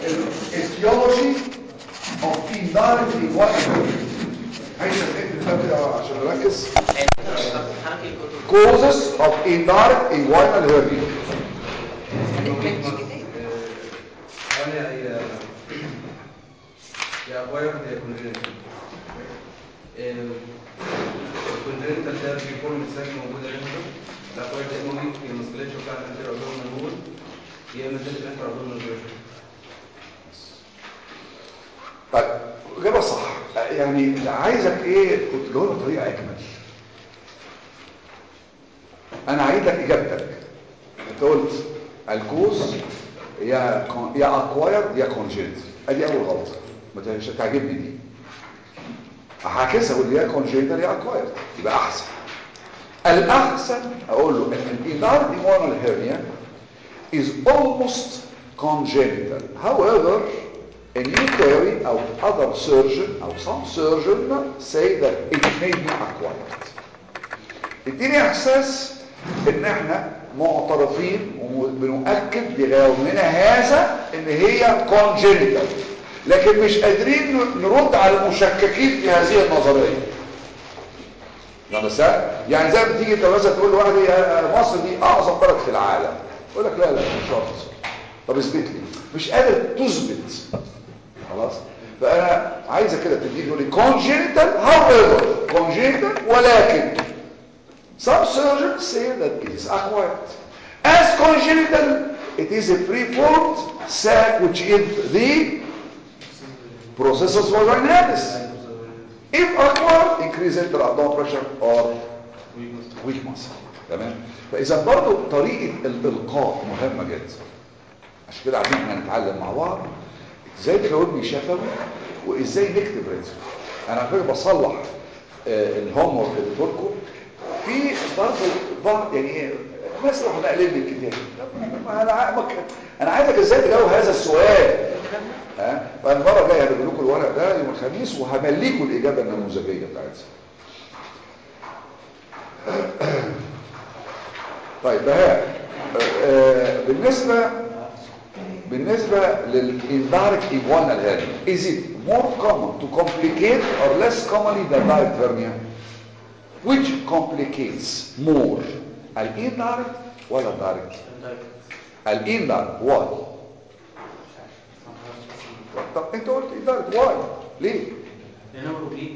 الايتيولوجي اوف indirect inguinal عايز اكتب كده عشان نركز causes of indirect inguinal hernia هل هي يا اكوايرد يا كونجنتال الكونجنتال ده بيكون مساك موجوده هنا الاكوايرد يا اما ويك يا مسكليتش بتاع الانتيريور ابدومينال وول يا اما زي الانتر ابدومينال وول طيب اجابه صح يعني عايزك ايه كنت جاوبها بطريقه اجمل انا عايز لك اجابتك انت قلت الكوز يا كون- يا اكوايرد يا كونجنت ادي اول غلطه ما تش- تعجبني دي هعكسها اقول يا كونجنتال يا اكوايرد يبقى احسن الاحسن اقول له ان الانار ايمونال هيرنيا is almost congenital however a new theory or other surgeon or some surgeon say that it may be acquired اديني احساس ان احنا معترفين وبنؤكد بغيرنا هذا ان هي congenital لكن مش قادرين نرد على المشككين في هذه النظريه يعني بس يعني زي ما تيجي انت مثلا تقول لواحد يا مصر دي اعظم بلد في العالم يقول لك لا لا مش شرط طب اثبت لي مش قادر تثبت خلاص فانا عايزه كده تديني تقول لي congenital however congenital ولكن some surgeons say that it is acquired as congenital it is a preformed sac which is the processus vaginalis if acquired increase intra-abdominal pressure or weak muscle تمام فاذا برضو طريقه الالقاء مهمه جدا عشان كده عايزين احنا نتعلم مع بعض ازاي تجاوبني شفوي وازاي نكتب ريتم انا على فكره بصلح آه، الهوم ورك اللي لكم في برضه بعض يعني ايه مثلا احنا قليل من الكتاب طب ما انا عا- مك- انا عايزك ازاي تجاوب هذا السؤال ها فالمره الجايه هجيب لكم الورق ده يوم الخميس وهمليكم الاجابه النموذجيه بتاعتها طيب بهاء آه، آه، بالنسبه بالنسبة للإنdirect inguinal hernia is it more common to complicate or less commonly than direct hernia which complicates more الإنdirect ولا الدايركت الإنdirect why طب انت قلت indirect why ليه لانه اوبليك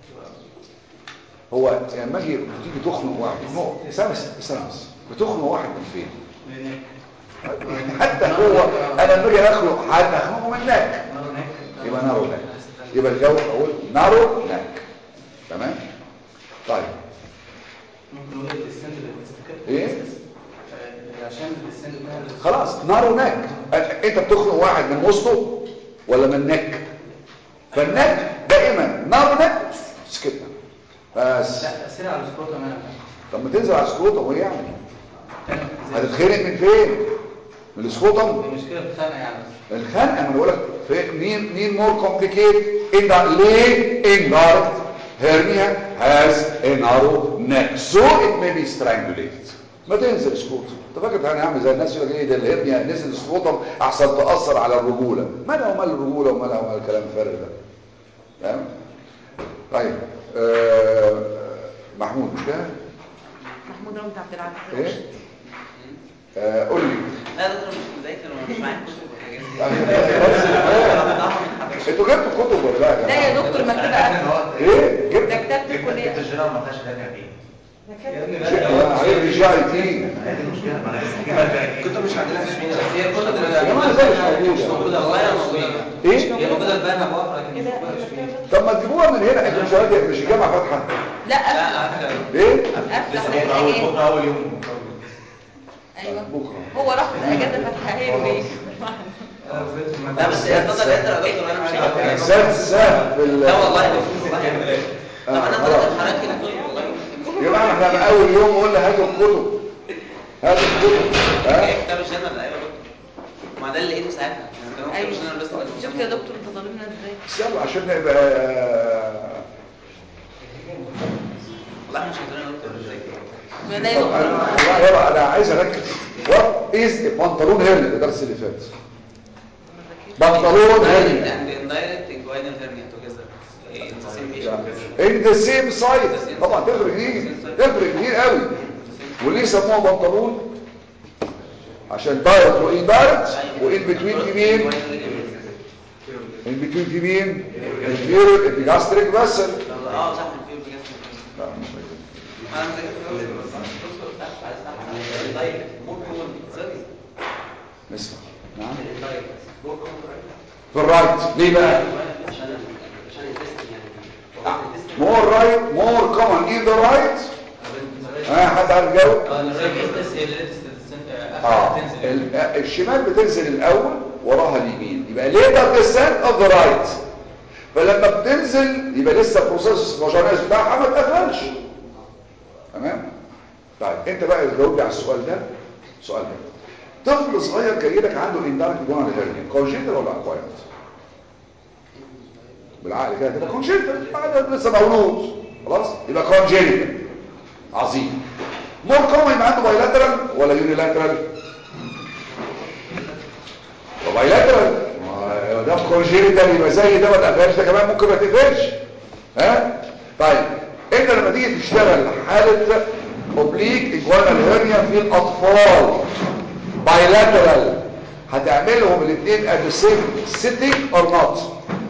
هو لما اجي تيجي تخنق واحد تخنق سمس سمس بتخنق واحد من فين لانك حتى هو انا لما اجي اخنق حد اخنقه من هناك نار هناك يبقى نارو ناك يبقى الجو اقول نارو ناك تمام طيب ممكن نقول الديسنت للتستكر ايه عشان الديسنت بتاع خلاص نارو ناك انت بتخنق واحد من وسطه ولا من نك فالنك دائما نارو ناك سكتنا بس لا تاثير على السكوت تماما طب ما تنزل على السكروتم وهي يعني هتتخنق من فين من السكروتم المشكله في الخنقه يعني الخنقه ما انا بقول لك في- مين مين مور كومبليكيت ان ليه indirect hernia has a narrow neck so it may be strangulated ما تنزل سكوت انت فاكر انا هعمل زي الناس يقول لك ايه ده الهرنيا نزل سكوتم احسن تاثر على الرجوله مالها ومال الرجوله ومالها ومال الكلام الفارغ ده تمام طيب آه محمود مش كده محمود رمض عبد العزيز ايه آه قول لي لا يا دكتور مش مذاكر ومش معايا كتب والحاجات دي انتوا جبتوا كتب ولا لا لا يا يا جماعه دكتور مكتبة أسد ايه ده جبت كتابة الكلية الجنرال ما فيهاش راجع فيه عليه رجاع تي هذه المشكله ما لازم تجيب راجع كنت مش عندنا في سنين هي الكتب يا جماعه ازاي مش مش موجوده موجوده والله موجوده ايه هي موجوده في بنها بقى لكن ايه مش ده موجوده في شبين طب ما تجيبوها من هنا انتوا مش عارف مش الجامعه فاتحه لا لا أفتح حاجه ايه أفتح بكره اول بكره اول يوم أيوة بكره هو راح اجازة فاتحة له ليه لا بس هي اتفضل انت يا دكتور انا مش عارف سادسه في ال لا والله يا دكتور والله طب انا طلعت حضرتك الكتب والله يا جماعه احنا من اول يوم قلنا هاتوا الكتب هاتوا الكتب ها ايه كتاب الجنرال ايوه يا دكتور ما ده اللي لقيته ساعتها يعني كانوا كتاب ايوه الجنرال بس شفت يا دكتور انت ظالمنا ازاي بس يلا عشان نبقى والله احنا مش قادرين يا دكتور ازاي ما لا يا طب انا دكتور والله يلا انا عايز اركز وات از بنطلون هيرني ده الدرس اللي فات ما ذاكرش بنطلون هرنيا and indirect inguinal hernia together in the same patient ان ذا سيم سايد طبعا تفرق كتير تفرق كتير قوي وليه سموها بنطلون عشان دايركت وان دايركت وان بتوين في مين ان بتوين في مين الفيوريك الجاستريك فاسل اه صح في بجد لا مش فاكر. انا مذاكر indirect more common sorry نسمع نعم indirect more common في الرايت ليه بقى عشان عشان التست يعني مور رايت مور كومن ان ذا رايت ها حد عارف يجاوب اه ال- الشمال بتنزل الاول وراها اليمين يبقى later descent of the right فلما بتنزل يبقى لسه بروسيس فاجيناليز بتاعها ما اتقفلش تمام طيب انت بقى تجاوب لي على السؤال ده السؤال ده طفل صغير جاي لك عنده اندارك جوان هيرنيا كونجنتال ولا اكوايرد بالعقل كده تبقى كونجنتال بعد لسه مولود خلاص يبقى كونجنتال عظيم مور كومن يبقى عنده بايلاترال ولا يونيلاترال بايلاترال ما ده كونجنتال يبقى زي ده ما تقفلش ده كمان ممكن ما تقفلش ها طيب انت لما تيجي تشتغل حاله اوبليك اجوانال هيرنيا في الاطفال بايلاترال هتعملهم الاثنين at the same sitting or not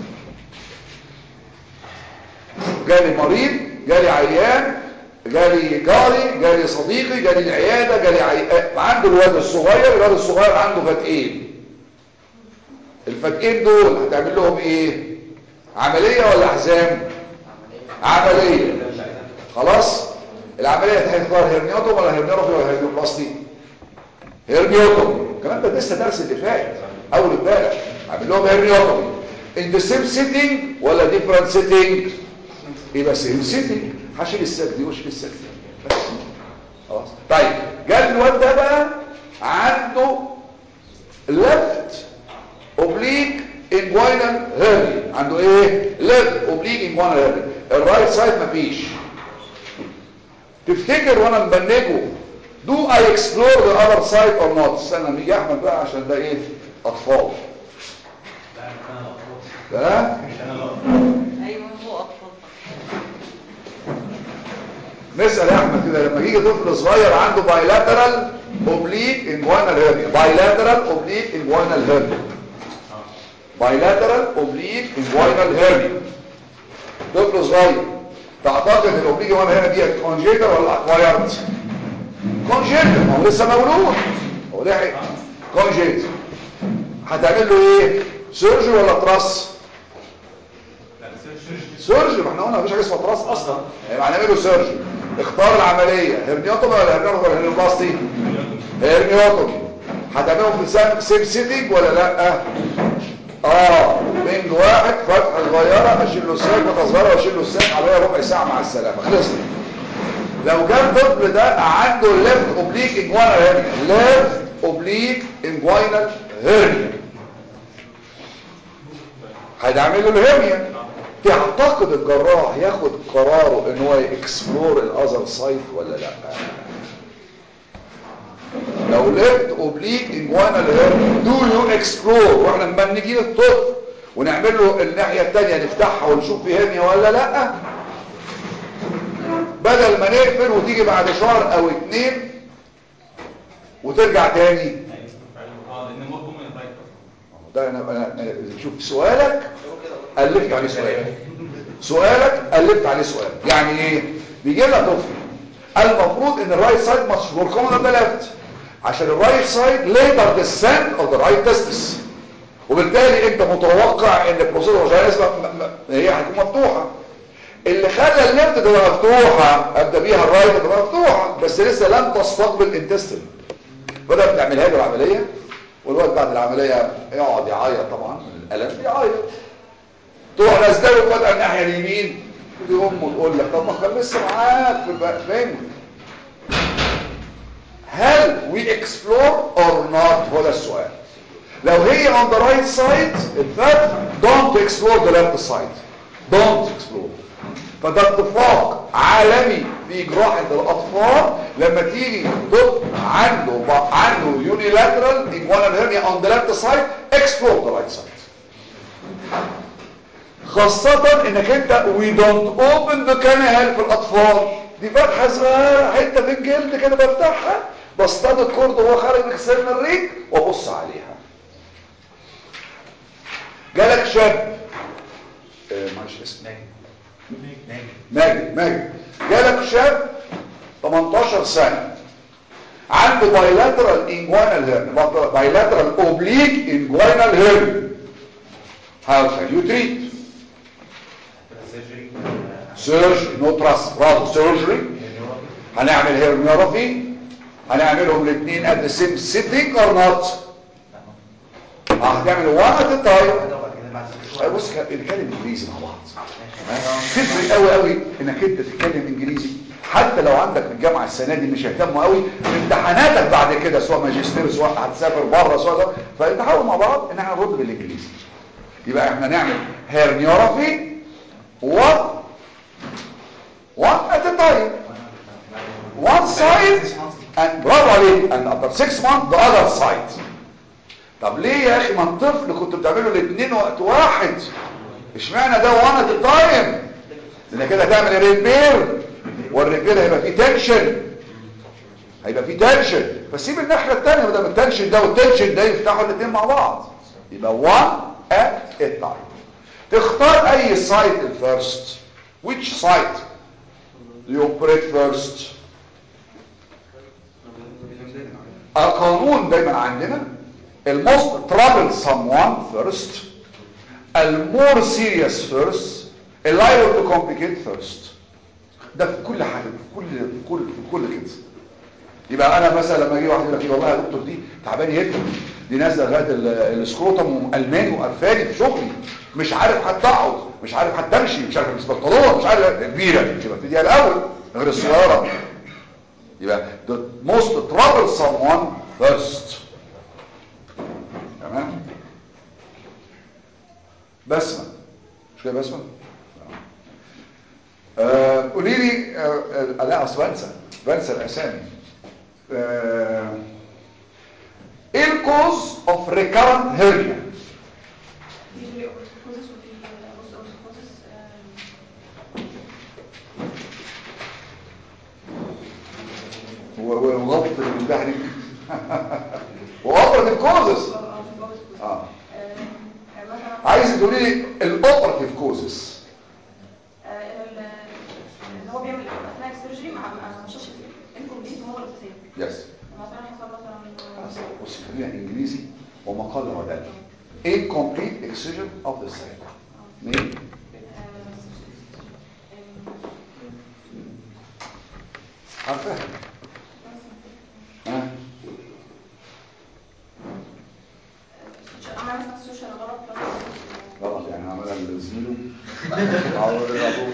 جالي مريض جالي عيان جالي جاري جالي صديقي جالي العيادة جالي عي... آه، عنده الواد الصغير الواد الصغير عنده فتقين الفتقين دول هتعمل لهم ايه عملية ولا حزام عملية خلاص العملية هتختار هيرنيوتوم ولا هيرنيوروفي ولا هيرنيوبلاستي هيرنيوتوم الكلام ده لسه درس اللي فات اول امبارح عامل لهم هيرنيوتوم in the same sitting ولا different sitting يبقى same sitting هشيل السك دي واشيل السك دي بس خلاص طيب جال الواد ده بقى عنده left oblique inguinal hernia عنده ايه left oblique inguinal hernia الرايت سايد مفيش تفتكر وانا مبنجه do I explore the other side or not استنى نيجي احمد بقى عشان ده ايه اطفال لا ايوه هو اطفال نسأل يا احمد كده لما يجي طفل صغير عنده بايلاترال اوبليك انجوانال هيرنيا بايلاترال اوبليك انجوانال هيرنيا بايلاترال اوبليك انجوانال هيرنيا طفل صغير تعتقد ان الاوبليك انجوانال هيرنيا دي كونجيتال ولا اكوايرد كونجيتال ما هو لسه مولود هو لحق كونجيتال هتعمل له ايه سيرجري ولا تراس سيرجري ما احنا قلنا مفيش حاجه اسمها تراس اصلا يعني هنعمل له سيرجري اختار العمليه هرنيوتومي ولا هرنيوتومي ولا هرنيوبلاستي هرنيوتومي هتعملهم في سام سيم سيتنج ولا لا اه بنج واحد فتحه صغيره اشيل له الساك فتحه صغيره واشيل له الساك عليها ربع ساعه مع السلامه خلصنا لو كان الطفل ده عنده ليفت اوبليك انجوينال هيرنيا ليفت اوبليك انجوينال هيرنيا هيعمل له الهرنيا تعتقد الجراح ياخد قراره ان هو يكسبلور الاذر سايت ولا لا لو ليفت اوبليك انجوانال هيرنيا دو يو اكسبلور واحنا لما نيجي الطفل ونعمل له الناحيه الثانيه نفتحها ونشوف في هرنيا ولا لا بدل ما نقفل وتيجي بعد شهر او اتنين وترجع تاني ده انا أنا- شوف سؤالك ألفت عليه سؤال سؤالك ألفت عليه سؤال يعني ايه بيجي لنا طفل المفروض ان الرايت سايد مش مور كومن ذا ليفت عشان الرايت سايد ليتر ديسنت اوف ذا رايت تستس وبالتالي انت متوقع ان البروسيدور جايز هي هتكون مفتوحه اللي خلى الليفت تبقى مفتوحه ابدا بيها الرايت تبقى مفتوحه بس لسه لم تستقبل انتستين بدأت تعملها له العمليه والوقت بعد العمليه يقعد يعيط طبعا من الالم يعيط تروح نازله فجاه الناحيه اليمين تيجي امه تقول لك طب ما كان لسه معاك في البقى فين هل وي اكسبلور اور نوت هو ده السؤال لو هي on the right side الفرق don't explore the left side don't explore فده اتفاق عالمي في جراحة الأطفال لما تيجي طفل عنده عنده unilateral inguinal hernia on the left side explore the right side خاصة انك انت we don't open the canal في الاطفال دي فتحة صغيرة حتة في الجلد كده بفتحها بصطاد الكرد وهو خارج من خسرنا الريق وابص عليها جالك شاب آه معلش اسمه ماجد ماجد جالك شاب 18 سنة عنده bilateral inguinal hernia bilateral oblique inguinal hernia how can you treat سيرجري surgery no trust برافو surgery هنعمل هيرنيورافي هنعملهم الاثنين at the same sitting or not هتعمل one at a time بص نتكلم انجليزي مع بعض تفرق قوي قوي انك انت تتكلم انجليزي حتى لو عندك في الجامعه السنه دي مش هيهتموا قوي امتحاناتك بعد كده سواء ماجستير سواء هتسافر بره سواء فنحاول مع بعض ان احنا نرد بالانجليزي يبقى احنا نعمل هيرنيورافي و one at a time one side and برافو عليك and after six months the other side طب ليه يا اخي ما الطفل كنت بتعمله الاثنين وقت واحد اشمعنى ده one at a time لان كده هتعمل ريبير والريبير هيبقى فيه تنشن هيبقى فيه تنشن فسيب الناحيه الثانيه بدل ما التنشن ده والتنشن ده يفتحوا الاثنين مع بعض يبقى one at a time تختار اي سايت الفيرست which site do you operate first القانون دايما عندنا الموست troublesome one first المور serious first liable to complicate first ده في كل حاجه في كل في كل في كل كده يبقى انا مثلا لما اجي واحد يقول لك والله يا دكتور دي تعبان جدا دي نازله لغايه ال- السكروتم الماني وقرفاني في شغلي مش عارف حتى اقعد مش عارف حتى امشي مش عارف البس بنطلون مش عارف كبيره يبقى ابتديها الاول غير الصغيره يبقى the most troublesome one first تمام بسمة مش كده بسمة آه، قولي لي آه، آه، لا اصل بنسى بنسى الاسامي آه، ايه الكوز اوف ريكارنت هيرنيا usually osteoporosis would be uh, osteoporosis um, وغلط البحري واوبرتيف كوزز or osteoporosis. اه Um, مثلا عايز تقولي لي الاوبرتيف كوزز آه، ال- اللي هو بيعمل اثناء السيرجري مع مع مشاش انكمبليت هو الاساسيه يس مثلا حصل مثلا بص خلينا انجليزي ومقال ودل incomplete excision of the site مين عارفاها ها عمل مثلا السوشيال غلط غلط يعني عملها لزميله او لابوه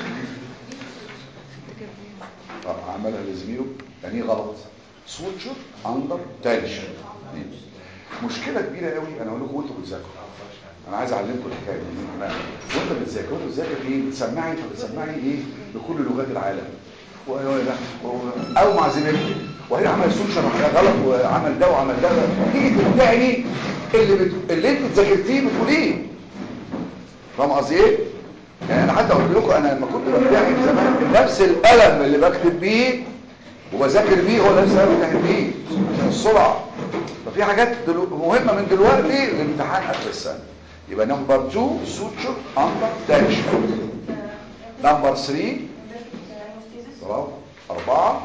آه، عملها لزميله يعني ايه غلط سويتشر اندر تنشن مشكله كبيره قوي انا اقول لكم وانتوا بتذاكروا انا عايز اعلمكم الحكايه دي أنا- وانت بتذاكر وانت بتذاكر ايه بتسمعي فبتسمعي ايه بكل لغات العالم و- و- و- او مع زميلتك وهي عمل سوشيال غلط وعمل ده وعمل ده تيجي تبدعي اللي بت... اللي انت ذاكرتيه بتقوليه فاهم قصدي ايه يعني انا حتى قلت لكم انا لما كنت بمتحن زمان نفس القلم اللي بكتب بيه وبذاكر بيه هو نفس القلم اللي بمتحن بيه عشان السرعه ففي حاجات دلو... مهمه من دلوقتي للامتحان اخر السنه يبقى نمبر 2 سوتشر اندر تنشن نمبر 3 برافو أربعة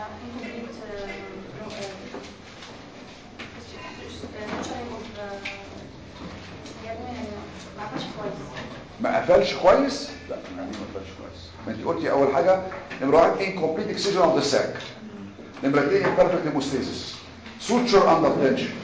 ما قفلش كويس لا يعني ما قفلش كويس ما انت قلتي اول حاجه نمره واحد incomplete excision of the sac نمره اثنين imperfect hemostasis suture under tension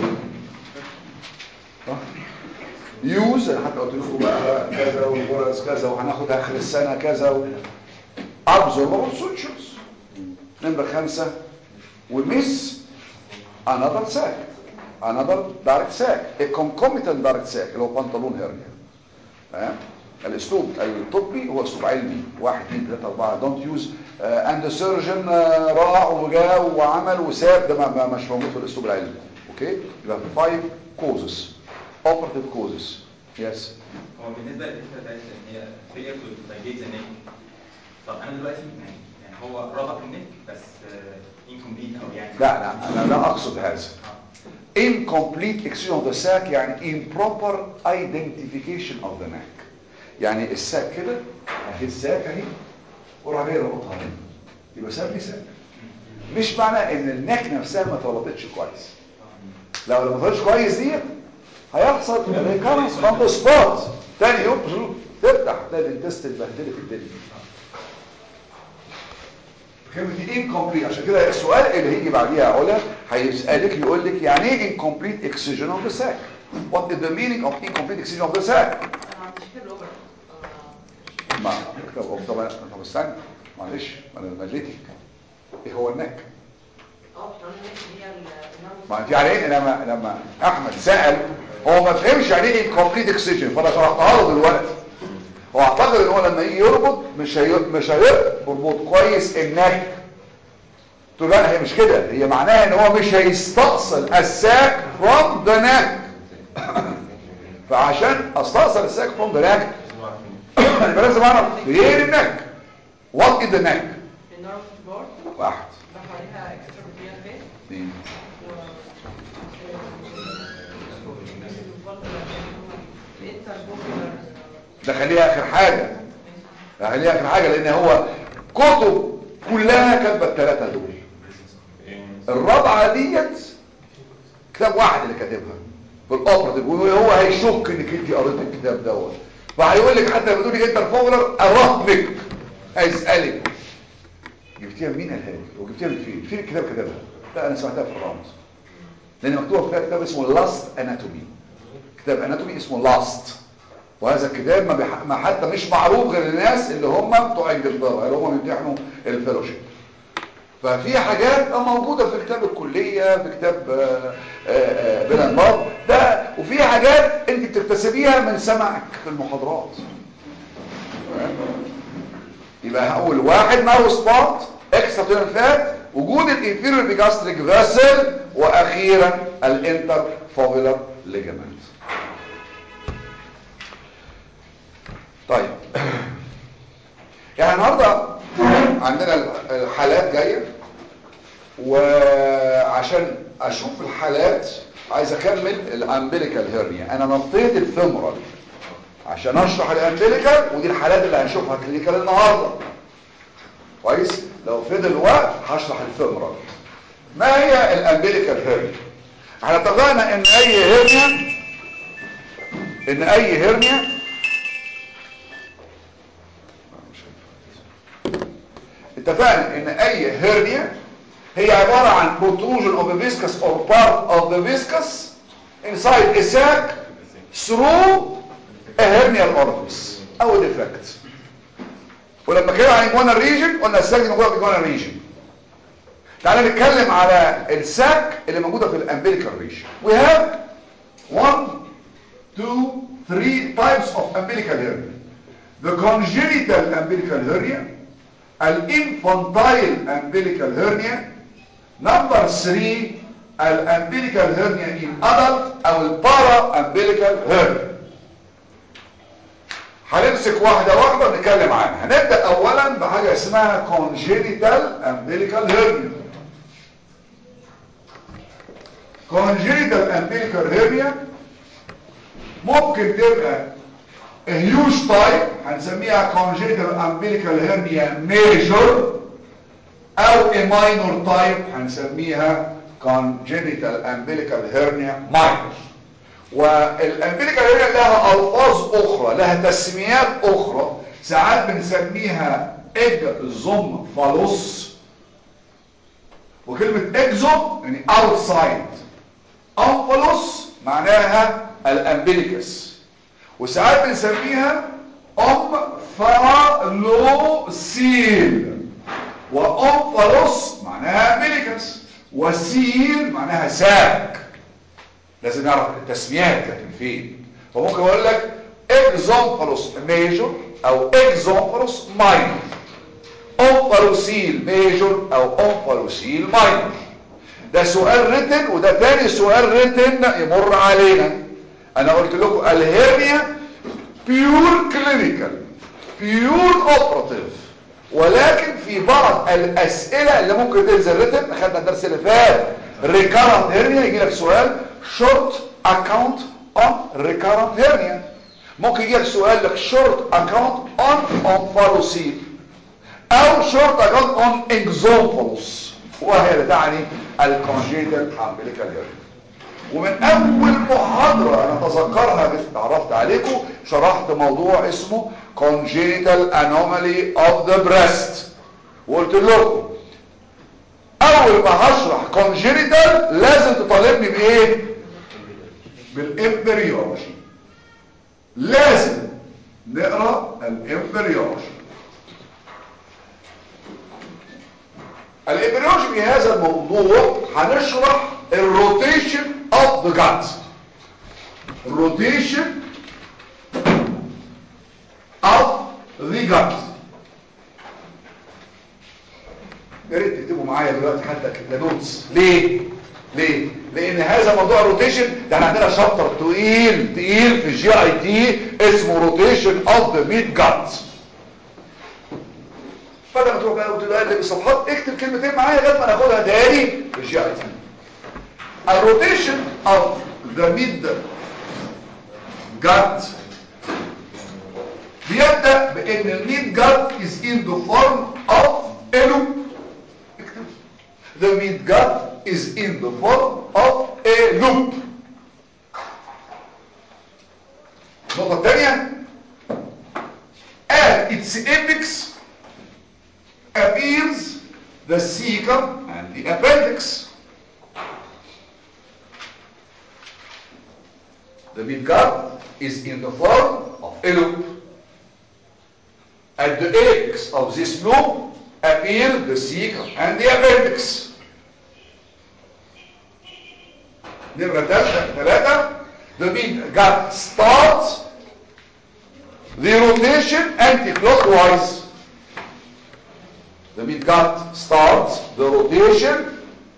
يوز انا حتى قلت لكم بقى كذا والغرز كذا وهناخد اخر السنه كذا و... absorbable sutures نمره خمسه ومس another sac another direct sac a concomitant direct sac اللي هو بنطلون هيرنيا تمام الاسلوب الطبي هو اسلوب علمي واحد اثنين ثلاثة اربعة دونت يوز اند سيرجن راح وجاء وعمل وساب ده ما- ما- مش موجود في الاسلوب العلمي اوكي يبقى 5 كوزز اوبرتيف كوزز يس هو بالنسبه للفكره بتاعت ان هي فيلير تو دايليت ذا نيك طب انا دلوقتي يعني يعني هو ربط النيك بس انكمبليت او يعني لا لا انا لا اقصد هذا incomplete excision of the sac يعني improper identification of the neck يعني الساك كده اهي الساك اهي وراح جاي ربطها هنا يبقى ساب لي ساك مش معنى ان النك نفسها ما اتربطتش كويس لو لو ما اتربطتش كويس دي هيحصل ريكارنس اون ذا سبوت تاني يوم شوف تفتح تلاقي الانتست اتبهدلت الدنيا كلمة incomplete عشان كده السؤال اللي هيجي بعديها يا علا هيسألك يقول لك يعني ايه incomplete excision of the sac what is the meaning of incomplete excision of the sac انا ما عنديش كده اوبر ما طب طب طب استنى معلش انا مليتك ايه هو النك اه بتقول ان هي ال- ما انت يعني ايه لما لما احمد سأل هو ما فهمش يعني ايه incomplete excision فانا شرحتها له دلوقتي هو اعتقد ان هو لما يجي يربط مش هي... مش هيربط كويس النك قلت له لا هي مش كده هي معناها ان هو مش هيستأصل الساك from the neck فعشان استأصل الساك from the neck يبقى لازم اعرف فين النك what is the neck النيرف بورد واحد ده حواليها اكسترا بروتين فيس اثنين ده خليها اخر حاجة ده خليها اخر حاجة لان هو كتب كلها كاتبه الثلاثة دول الرابعة ديت كتاب واحد اللي كاتبها بالاوبراتيف وهو هيشك انك انت قريت الكتاب دوت فهيقول لك حتى لما تقولي انت الفولر ارهبك هيسالك جبتيها من مين قالها لك وجبتيها من فين فين الكتاب كتبها لا انا سمعتها في الرامز لان مكتوب في كتاب اسمه لاست اناتومي كتاب اناتومي اسمه لاست وهذا الكتاب ما, بح... ما حتى مش معروف غير الناس اللي هم بتوع انجلترا اللي هم بيمتحنوا الفيلوشيب ففي حاجات موجودة في كتاب الكلية في كتاب بلان باب ده وفي حاجات انت بتكتسبيها من سمعك في المحاضرات يبقى اول واحد ماوس بارت اكسترا فات وجود الانفيريور بيجاستريك فاسل واخيرا الانتر فوبيلر ليجامنت طيب يعني النهارده عندنا الحالات جايه وعشان اشوف الحالات عايز اكمل الامبليكال هيرنيا انا نطيت الفيمورال عشان اشرح الامبليكال ودي الحالات اللي هنشوفها كلينيكال النهارده كويس لو فضل وقت هشرح الفيمورال ما هي الامبليكال هيرنيا احنا اتفقنا ان اي هيرنيا ان اي هيرنيا اتفقنا ان اي هيرنيا هي عبارة عن protrusion of the viscous or part of the viscous inside a sac through a hernial orifice او defect ولما كده عن الجوانا ريجن قلنا الساك دي موجودة في الجوانا ريجن تعالى نتكلم على الساك اللي موجودة في الامبليكال ريجن we have one two three types of umbilical hernia the congenital umbilical hernia الانفانتايل umbilical hernia نمبر 3 الامبليكال هيرنيا ان ادلت او البارا امبليكال هيرنيا هنمسك واحدة واحدة ونتكلم عنها هنبدأ اولا بحاجة اسمها congenital umbilical hernia congenital umbilical hernia ممكن تبقى هيوج تايب هنسميها congenital umbilical hernia major او a minor type هنسميها congenital umbilical hernia minor والامبليكال hernia لها الفاظ اخرى لها تسميات اخرى ساعات بنسميها اكزوم فالوس وكلمة اكزوم يعني outside انفالوس معناها الامبليكس وساعات بنسميها ام فالوسيل وأنفلوس معناها امبليكس وسيل معناها ساك لازم نعرف التسميات كانت من فين فممكن اقول لك اكزومفالوس ميجور او اكزومفالوس ماينور انفالوسيل ميجور او انفالوسيل ماينور ده سؤال ريتن وده تاني سؤال ريتن يمر علينا انا قلت لكم الهرنيا بيور كلينيكال بيور اوبراتيف ولكن في بعض الاسئله اللي ممكن تنزل ريتم اخدنا الدرس اللي فات ريكارنت هيرنيا يجي لك سؤال شورت اكاونت اون ريكارنت هيرنيا ممكن يجي لك سؤال لك شورت اكاونت اون اونفالوسيل او شورت اكاونت اون اكزومبولوس وهي تعني الكونجيتال امبليكال هيرنيا ومن اول محاضرة انا اتذكرها بس اتعرفت عليكم شرحت موضوع اسمه congenital anomaly of the breast وقلت لكم اول ما هشرح congenital لازم تطالبني بايه بالامبريولوجي لازم نقرا الامبريولوجي الامبريولوجي في هذا الموضوع هنشرح الروتيشن of the gut rotation of the gut يا ريت تكتبوا معايا دلوقتي حتى كده نوتس ليه ليه لان هذا موضوع الروتيشن ده احنا عندنا شابتر تقيل تقيل في الجي اي تي اسمه روتيشن اوف ذا ميت جات بدل ما تروح بقى وتقلب الصفحات اكتب كلمتين معايا لغايه ما ناخدها تاني في الجي اي تي الروتيشن of the mid gut بيبدأ بان الميد gut is in the form of a loop اكتب the mid gut is in the form of a loop النقطة الثانية at its apex appears the cecum and the appendix The midgut is in the form of a loop. At the apex of this loop appear the cecum and the appendix. نمرة ثلاثة ثلاثة the midgut starts the rotation anti-clockwise. The midgut starts the rotation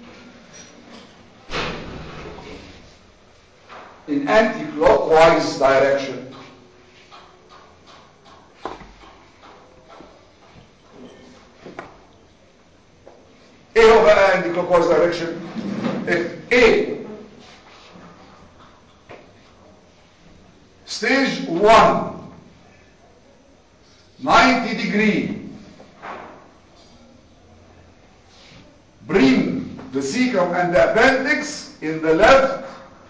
in anti-clockwise direction. ايه هو بقى anti-clockwise direction؟ if A stage 1 90 degree bring the cecum and the appendix in the left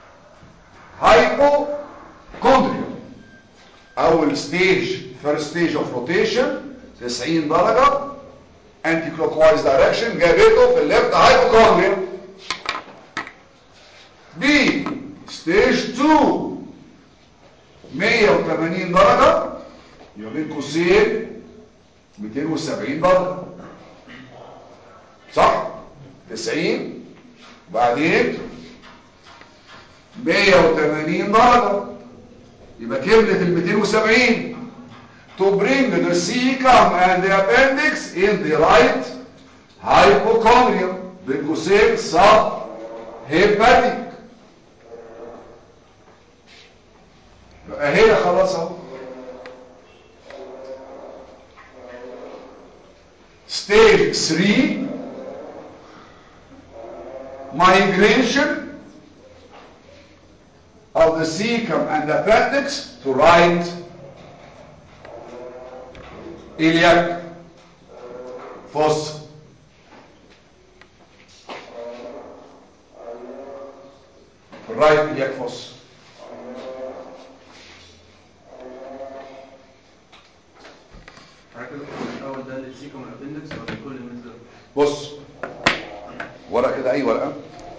hypochondrium اول ستيج first stage of rotation 90 درجة anti clockwise direction جابته في الليفت hypochondrium B stage 2 180 درجة يبقى بين قوسين 270 درجة صح 90 وبعدين 180 درجة يبقى كملت ال 270 to bring the cecum and the appendix in the right hypochondrium بين قوسين sub hepatic يبقى هنا خلاص اهو stage 3 migration of the cecum and appendix to right iliac fossa. Right iliac fossa. حضرتك الاول ده للسيكم الابندكس ولا كل مثل بص ورقه كده اي ورقه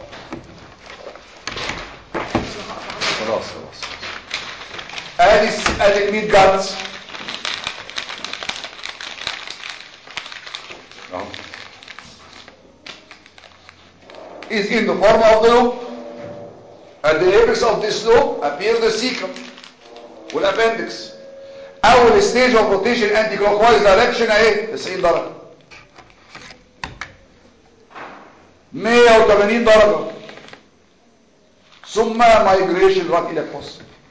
خلاص خلاص ادي الس- ادي الميت جات اهو is in the form of the loop at the apex of this loop appears the cecum والاppendix اول ستيج اوف روتيشن انتي كلوكوايز دايركشن اهي 90 درجه 180 درجه ثم مايجريشن راك الى الفصل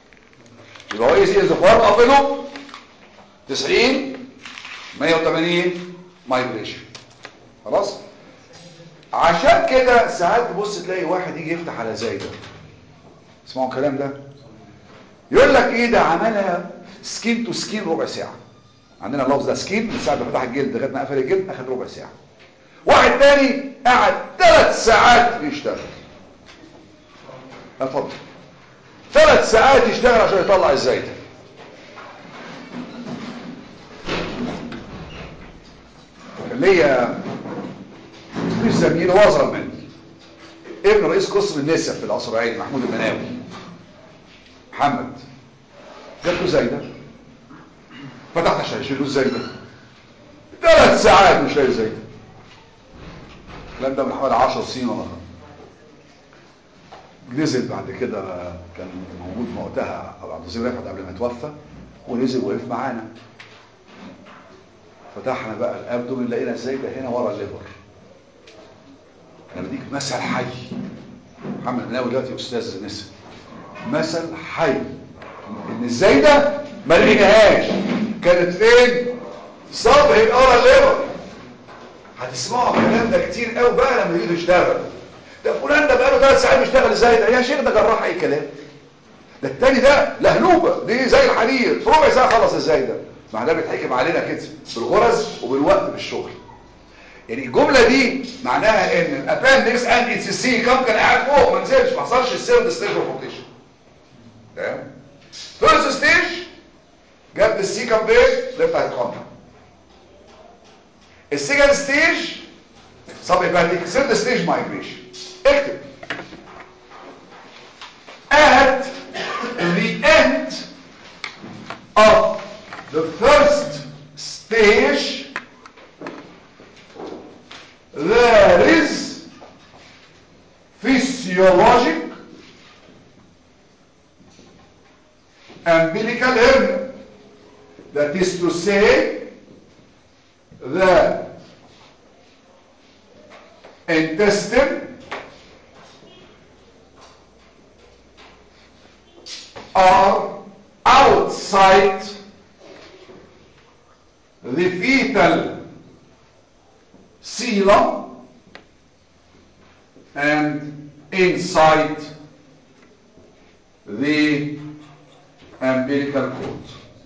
يبقى هو اي سي از فورم اوف لوب 90 180 مايجريشن خلاص عشان كده ساعات تبص تلاقي واحد يجي يفتح على زايده اسمعوا الكلام ده يقول لك ايه ده عملها سكين تو سكين ربع ساعه عندنا اللفظ ده سكين من ساعه ما فتح الجلد لغايه ما قفل الجلد اخد ربع ساعه واحد تاني قعد ثلاث ساعات يشتغل اتفضل ثلاث ساعات يشتغل عشان يطلع الزايده اللي هي مش زميل هو اصغر مني ابن رئيس قسم النساء في القصر العيني محمود المناوي محمد جات له زايده فتحت عشان يشيل له الزايده ثلاث ساعات مش لاقي زايده الكلام ده من حوالي 10 سنين ولا خمسة. نزل بعد كده كان موجود في وقتها عبد العزيز رفعت قبل ما يتوفى ونزل وقف معانا فتحنا بقى الابدومين لقينا الزايده هنا ورا الليفر انا بديك مثل حي محمد مناوي دلوقتي استاذ نسا مثل حي ان الزايده ما لقيناهاش كانت فين صبع ورا الليفر هتسمعوا الكلام ده كتير قوي بقى لما يجوا يشتغلوا ده فلان ده بقاله ثلاث ساعات بيشتغل ازاي ده يا شيخ ده جراح اي كلام ده التاني ده لهلوبه دي زي الحرير في ربع ساعه خلص ازاي ده ما ده بيتحكم علينا كده بالغرز وبالوقت بالشغل يعني الجمله دي معناها ان الاباندكس اند اتس سي كم كان قاعد فوق ما نزلش ما حصلش السيرد ستيج روتيشن تمام فيرست ستيج جاب السي كم بيت لفت هيتقطع السكند ستيج سب هيباتيك ثيرد ستيج مايجريشن اكتب at the end of the first stage there is physiologic umbilical hernia that is to say the intestine are outside the fetal coelom and inside the umbilical cord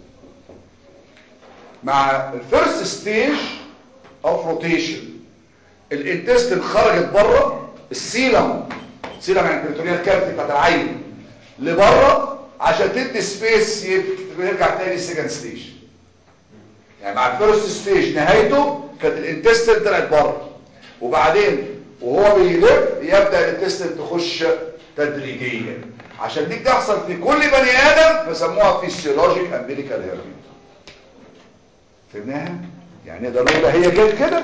مع الفيرست ستيج اوف روتيشن الانتستين خرجت بره السيلم السيلم يعني البريتونيال كافيتي بتاعت العين لبره عشان تدي سبيس يرجع تاني السكند ستيج يعني مع الفيرست ستيج نهايته كانت الانتستين طلعت بره وبعدين وهو بيلف يبدا الانتستين تخش تدريجيا عشان دي تحصل في كل بني ادم فسموها فيسيولوجيك امبيليكال هيرنيا فهمناها يعني نقدر نقول هي كده كده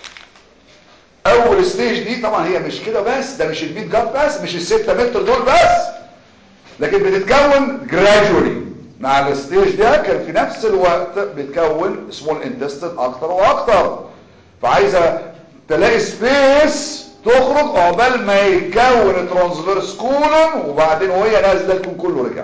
اول ستيج دي طبعا هي مش كده بس ده مش البيت جاب بس مش الستة متر دول بس لكن بتتكون جراجولي مع الستيج ده كان في نفس الوقت بتكون سمول انتستين اكتر واكتر فعايزه تلاقي سبيس تخرج عقبال ما يتكون ترانسفيرس كولون وبعدين وهي نازله يكون كله رجع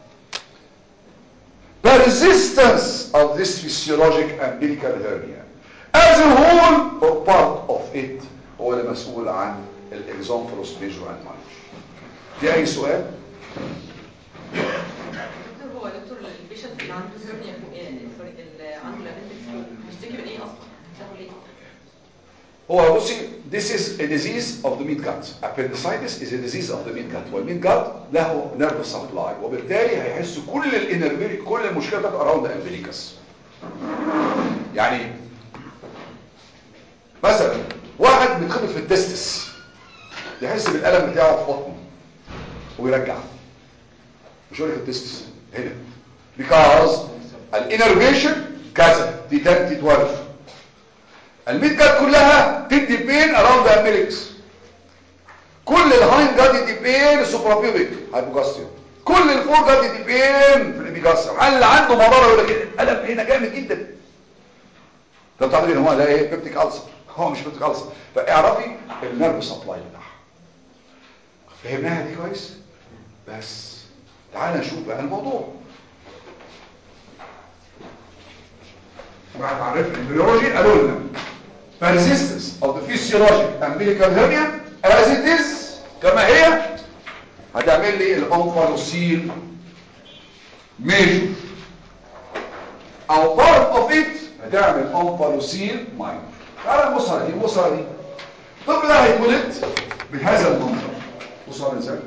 persistence of this physiologic umbilical hernia as a whole or part of it هو اللي مسؤول عن الاكزومفلوس فيجوال مانج في اي سؤال دكتور هو دكتور البيشنت اللي عنده هيرنيا سوري اللي عنده لابندكس بيشتكي من ايه اصلا؟ بتاخد ليه؟ هو بصي this is a disease of the midgut appendicitis is a disease of the midgut والميدجت له nerve supply وبالتالي هيحس كل الانرفيري كل المشكله بتاعته around the umbilicus يعني مثلا واحد بيتخبط في التستس يحس بالالم بتاعه في بطنه ويرجع مش هقول لك التستس هنا because الانرفيشن كذا دي 10 دي 12 الميد كلها تدي بين اراوند امبليكس كل الهاين جاد يدي بين السوبرابيوبيك هايبوجاستيوم كل الفور جاد يدي بين في الابيجاستيوم اللي عنده مراره يقول لك الالم هنا جامد جدا ده بتعرفي ان هو ده ايه بيبتيك ألسر هو مش بيبتيك ألسر فاعرفي النيرف سبلاي بتاعها فهمناها دي كويس بس تعال نشوف بقى الموضوع واحد عارف الامبريولوجي قالوا لنا persistence of the physiologic umbilical hernia as it is كما هي هتعمل لي الانفالوسيل ميجور او part of it هتعمل انفالوسيل ماينور تعالى نبص على دي نبص على دي الطفل ده هيتولد بهذا المنظر بص على ازاي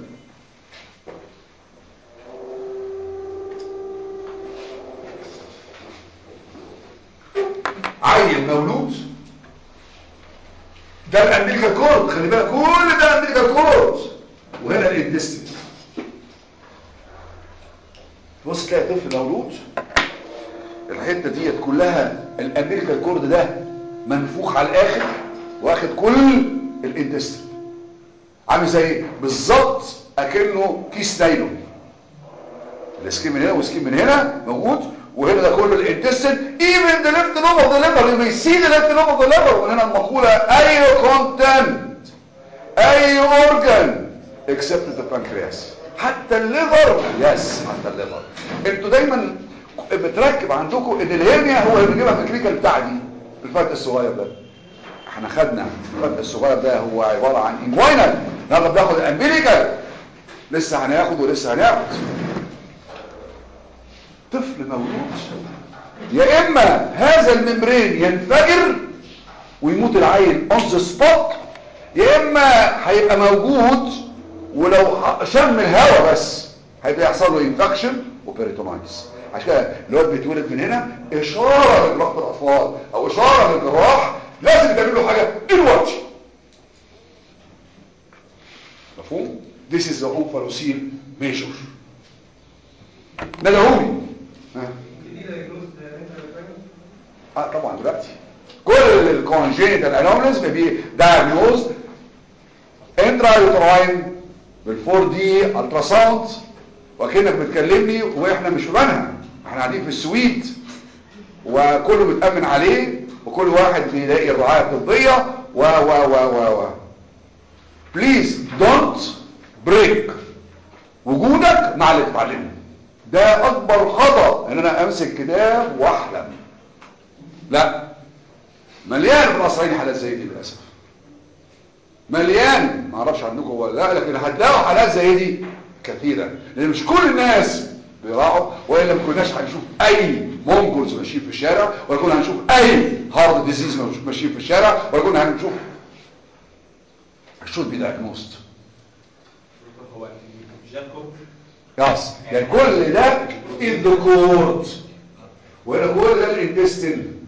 عيل مولود ده الامريكا كورد خلي بالك كل ده الامريكا كورد وهنا الانتستين بص تلاقي طفل مولود الحته ديت كلها الامريكا كورد ده منفوخ على الاخر واخد كل الانتستين عامل زي ايه بالظبط اكنه كيس نايلون السكين من هنا والسكين من هنا موجود وهنا ده كله الانتستين even the left lobe of the liver you may see the left lobe of the liver وهنا المقولة اي content اي organ except the pancreas حتى الليفر يس حتى الليفر انتوا دايما بتركب عندكم ان الهرنيا هو اللي بيجيبها في الكليكال بتاع دي الفتح الصغير ده احنا خدنا الفتح الصغير ده هو عبارة عن انجوينال النهارده بناخد الامبيليكال لسه هناخد ولسه هناخد طفل مولود يا اما هذا الممبرين ينفجر ويموت العيل اون ذا سبوت يا اما هيبقى موجود ولو شم الهواء بس هيبقى يحصل له انفكشن وبيريتونايتس عشان كده الواد بيتولد من هنا اشاره لجراحه الاطفال او اشاره للجراح لازم تعمل له حاجه دلوقتي مفهوم this is the omphalocele measure ندهولي ها اه طبعا دلوقتي كل الكونجينيتال انوماليز بيبي دايجنوز انترا يوتراين بال4 دي الترا ساوند وكانك بتكلمني واحنا مش في بنها احنا قاعدين في السويد وكله متامن عليه وكل واحد بيلاقي الرعايه الطبيه و و و و و بليز دونت بريك وجودك مع اللي بتتعلمه ده اكبر خطأ ان انا امسك كتاب واحلم لا مليان في الاسرائيلي حالات زي دي للاسف مليان ما اعرفش عندكم هو لا لكن هتلاقوا حالات زي دي كثيره لان مش كل الناس بيراعوا والا ما كناش هنشوف اي مونجولز ماشيين في الشارع ولا كنا هنشوف اي هارد ديزيز ماشيين في الشارع ولا كنا هنشوف should be diagnosed هو مش ده الكوب يس يعني كل ده in the court وهنا كل ده الانتستين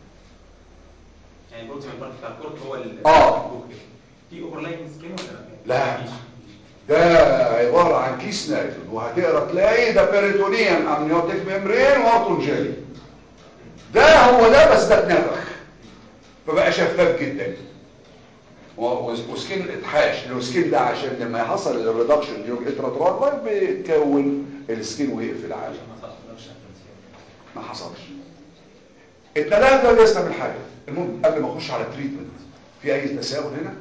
يعني البروتين بارت بتاع الكورت هو ال آه. الكوب كده. في اوفرلاين سكين ولا لا. مفيش؟ ده عبارة عن كيس نايتروجين وهتقرا تلاقي ده بيريتونيوم امنيوتيك ميمبرين وارتون جيلي ده هو ده بس ده اتنفخ فبقى شفاف جدا و- وسكين اتحاش السكين ده عشان لما يحصل الريدكشن ديوج اتراترال بيتكون السكين ويقفل عادي ما حصلش التلاتة ده بيستعمل حاجة المهم قبل ما اخش على التريتمنت في اي تساؤل هنا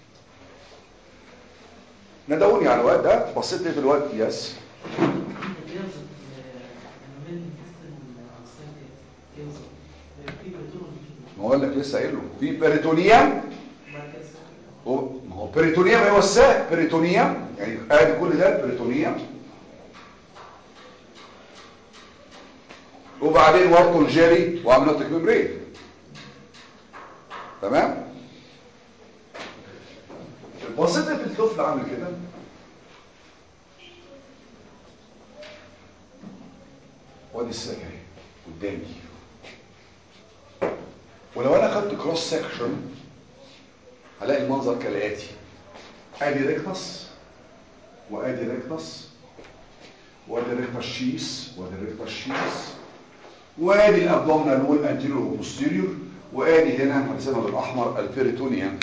ندوني على الواد ده بصيت لقيت الواد يس ما اقول لك لسه قايل له في بيريتونيوم هو ما هو بيريتونيوم هو الساك بيريتونيوم يعني ادي كل ده البيريتونيوم وبعدين ورطه الجيلي وامنوتيك ميمبرين تمام بصيت لقيت الطفل عامل كده وادي الساك اهي قدامي ولو انا خدت كروس سكشن هلاقي المنظر كالاتي ادي ريكتس وادي ريكتس وادي ريكتس شيس وادي ريكتس شيس وادي الابدومينال وول انتيريور وبوستيريور وادي هنا هرسمها بالاحمر البيريتونيوم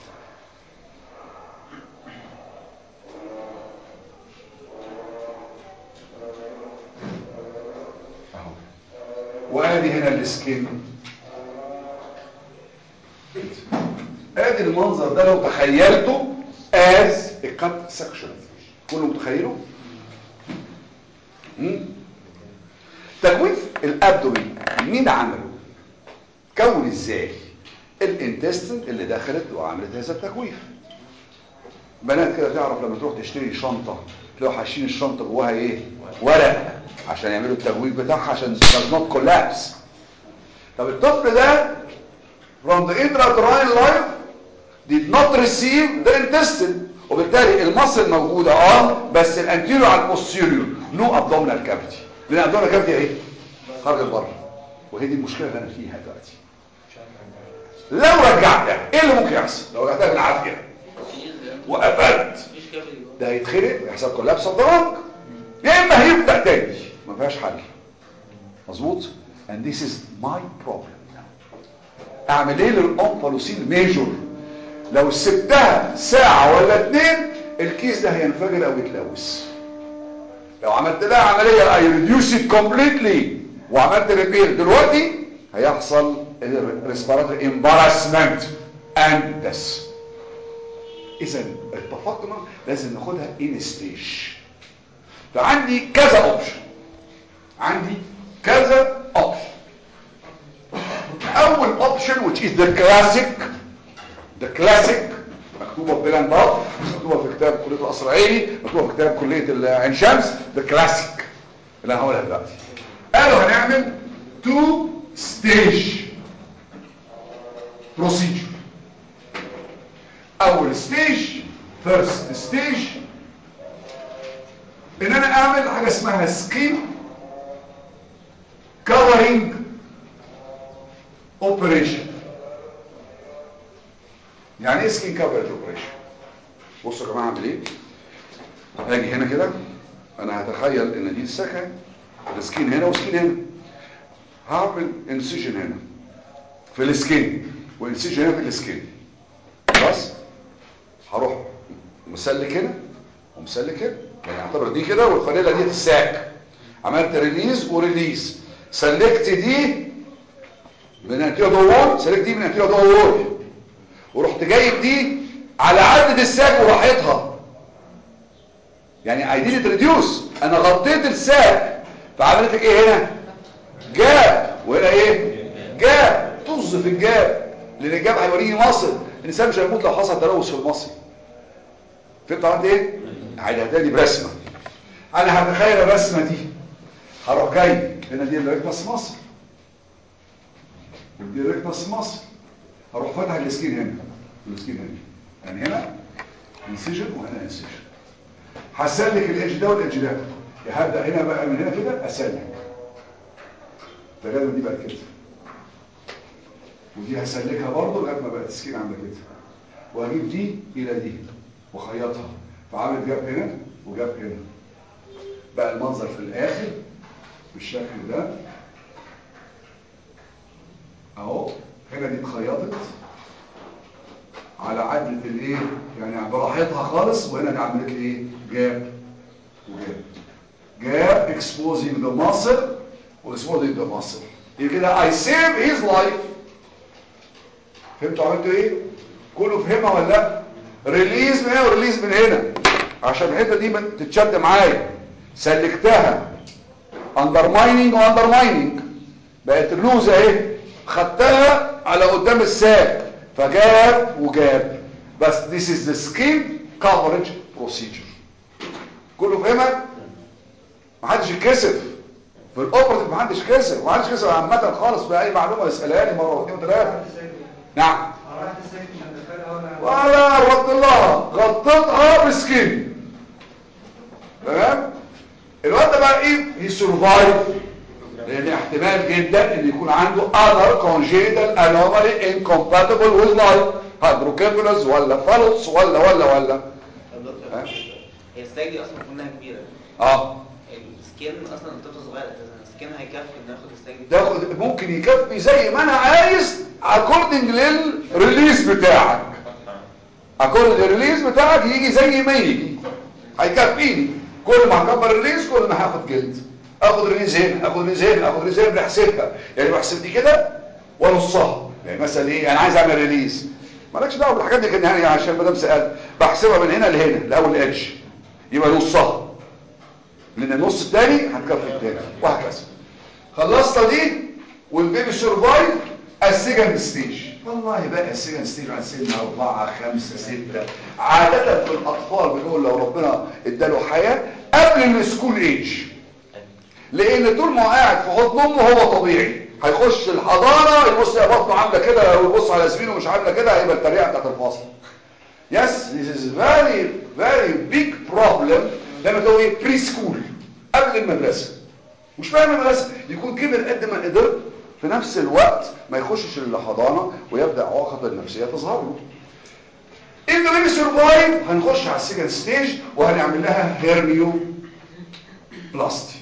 اهو وادي هنا السكين ادي المنظر ده لو تخيلته از cut section كله متخيله مم؟ تجويف الابدومين مين عمله كون ازاي الانتستين اللي دخلت وعملت هذا التكويف بنات كده تعرف لما تروح تشتري شنطة تلاقوا حاشين الشنطة جواها ايه ورق عشان يعملوا التجويف بتاعها عشان does not collapse طب الطفل ده from the intrauterine life did not receive the intestine وبالتالي المصل موجودة اه بس الانتيريور على البوستيريور نو ابدومينال كافيتي لان الابدومينال كافيتي اهي خرجت بره وهي دي المشكلة اللي انا فيها دلوقتي لو رجعتها ايه اللي ممكن يحصل لو رجعتها بالعافية وقفلت مفيش كافي جوه. ده هيتخرق ويحصل كولابس الضرنج يا اما هيفتح تاني ما فيهاش حل مظبوط and this is my problem اعمل ايه للامبالوسين ميجور لو سبتها ساعة ولا اتنين الكيس ده هينفجر او يتلوث لو عملت لها عملية I reduce it completely وعملت ريبير دلوقتي هيحصل respiratory embarrassment and death اذا اتفقنا لازم ناخدها ان ستيج فعندي كذا اوبشن عندي كذا اوبشن اول اوبشن which is the classic the classic مكتوبه في بلان باف مكتوبه في كتاب كليه القصر العيني مكتوبه في كتاب كليه عين شمس the classic اللي انا هقولها دلوقتي قالوا هنعمل two stage procedure اول ستيج فيرست ستيج ان انا اعمل حاجه اسمها سكين كفرنج اوبريشن يعني ايه سكين كفرنج اوبريشن بصوا يا جماعه اعمل ايه هاجي هنا كده انا هتخيل ان دي السكن السكين هنا وسكين هنا هعمل انسيجن هنا في السكين وانسيجن هنا في السكين خلاص هروح مسلك هنا ومسلك هنا يعني اعتبر دي كده والفانيلا دي الساك عملت ريليز وريليز سلكت دي من انتيو دور سلكت دي من انتيو دور ورحت جايب دي على عدد الساك وراحتها يعني اي ديد ريديوس انا غطيت الساك فعملت لك ايه هنا جاب وهنا ايه جاب طز في الجاب لان الجاب هيوريني مصل الانسان مش هيموت لو حصل تلوث في المصل فهمت عملت ايه عيدها تاني برسمه انا هتخيل الرسمه دي هروح جاي هنا دي الريكتس مصر ودي الريكتس مصر هروح فاتح السكين هنا السكين هنا يعني هنا انسجن وهنا انسجن هسلك الايدج ده والايدج ده هبدا هنا بقى من هنا كده اسلك فلازم دي بقت كده ودي هسلكها برضه لغايه ما بقت السكين عامله كده وهجيب دي الى دي وخيطها فعامل جاب هنا وجاب هنا بقى المنظر في الاخر بالشكل ده اهو هنا دي اتخيطت على عدلة الايه يعني براحتها خالص وهنا دي عملت لي ايه جاب وجاب جاب exposing the muscle واكسبوزنج the muscle يبقى كده I save his life فهمتوا عملتوا ايه كله فهمها ولا لا ريليز من هنا وريليز من هنا عشان الحته دي ما تتشد معايا سلكتها اندرمايننج واندرمايننج بقت اللوز اهي خدتها على قدام الساك فجاب وجاب بس this is the skin coverage procedure كله فهمها محدش يتكسف في الاوبرتيف محدش كسف محدش كسف عامه خالص باي معلومه يسالها لي مره واثنين وثلاثه نعم ولا رد الله غطيتها بسكين تمام الواد ده بقى ايه هي سرفايف لان احتمال جدا ان يكون عنده other congenital anomaly incompatible with life hydrocephalus ولا فالوس ولا ولا ولا طب دكتور ها؟ هي الستاج دي اصلا كلها كبيره اه السكين اصلا الطفل صغير اساسا السكين هيكفي انه ياخد الستاج دي تاخد ممكن يكفي زي ما انا عايز according للريليز بتاعك according للريليز بتاعك يجي زي ما يجي هيكفيني كل ما هكبر الريليز كل ما هاخد جلد اخد ريليز هنا اخد ريليز هنا اخد ريليز هنا بنحسبها يعني بحسب دي كده ونصها يعني مثلا ايه انا عايز اعمل ريليز مالكش دعوه بالحاجات دي كده يعني عشان مدام سالت بحسبها من هنا لهنا لاول ايدج يبقى نصها لان النص الثاني هتكفي الثاني وهكذا خلصت دي والبيبي سرفايف السكند ستيج والله بقى السكند ستيج عن سن أربعة خمسة ستة عادة في الأطفال بنقول لو ربنا اداله حياة قبل السكول ايج لان طول ما هو قاعد في حضن امه هو طبيعي هيخش الحضانه يبص يا بطنه عامله كده ويبص على زميله مش عامله كده هيبقى التريقه بتاعت الفصل يس this is very very big problem لما تقول ايه بري سكول قبل المدرسه مش معنى المدرسه يكون كبر قد ما قدر في نفس الوقت ما يخشش الحضانه ويبدا عواقب النفسيه تظهر له if the baby survive هنخش على السكند ستيج وهنعمل لها هيرنيو بلاستي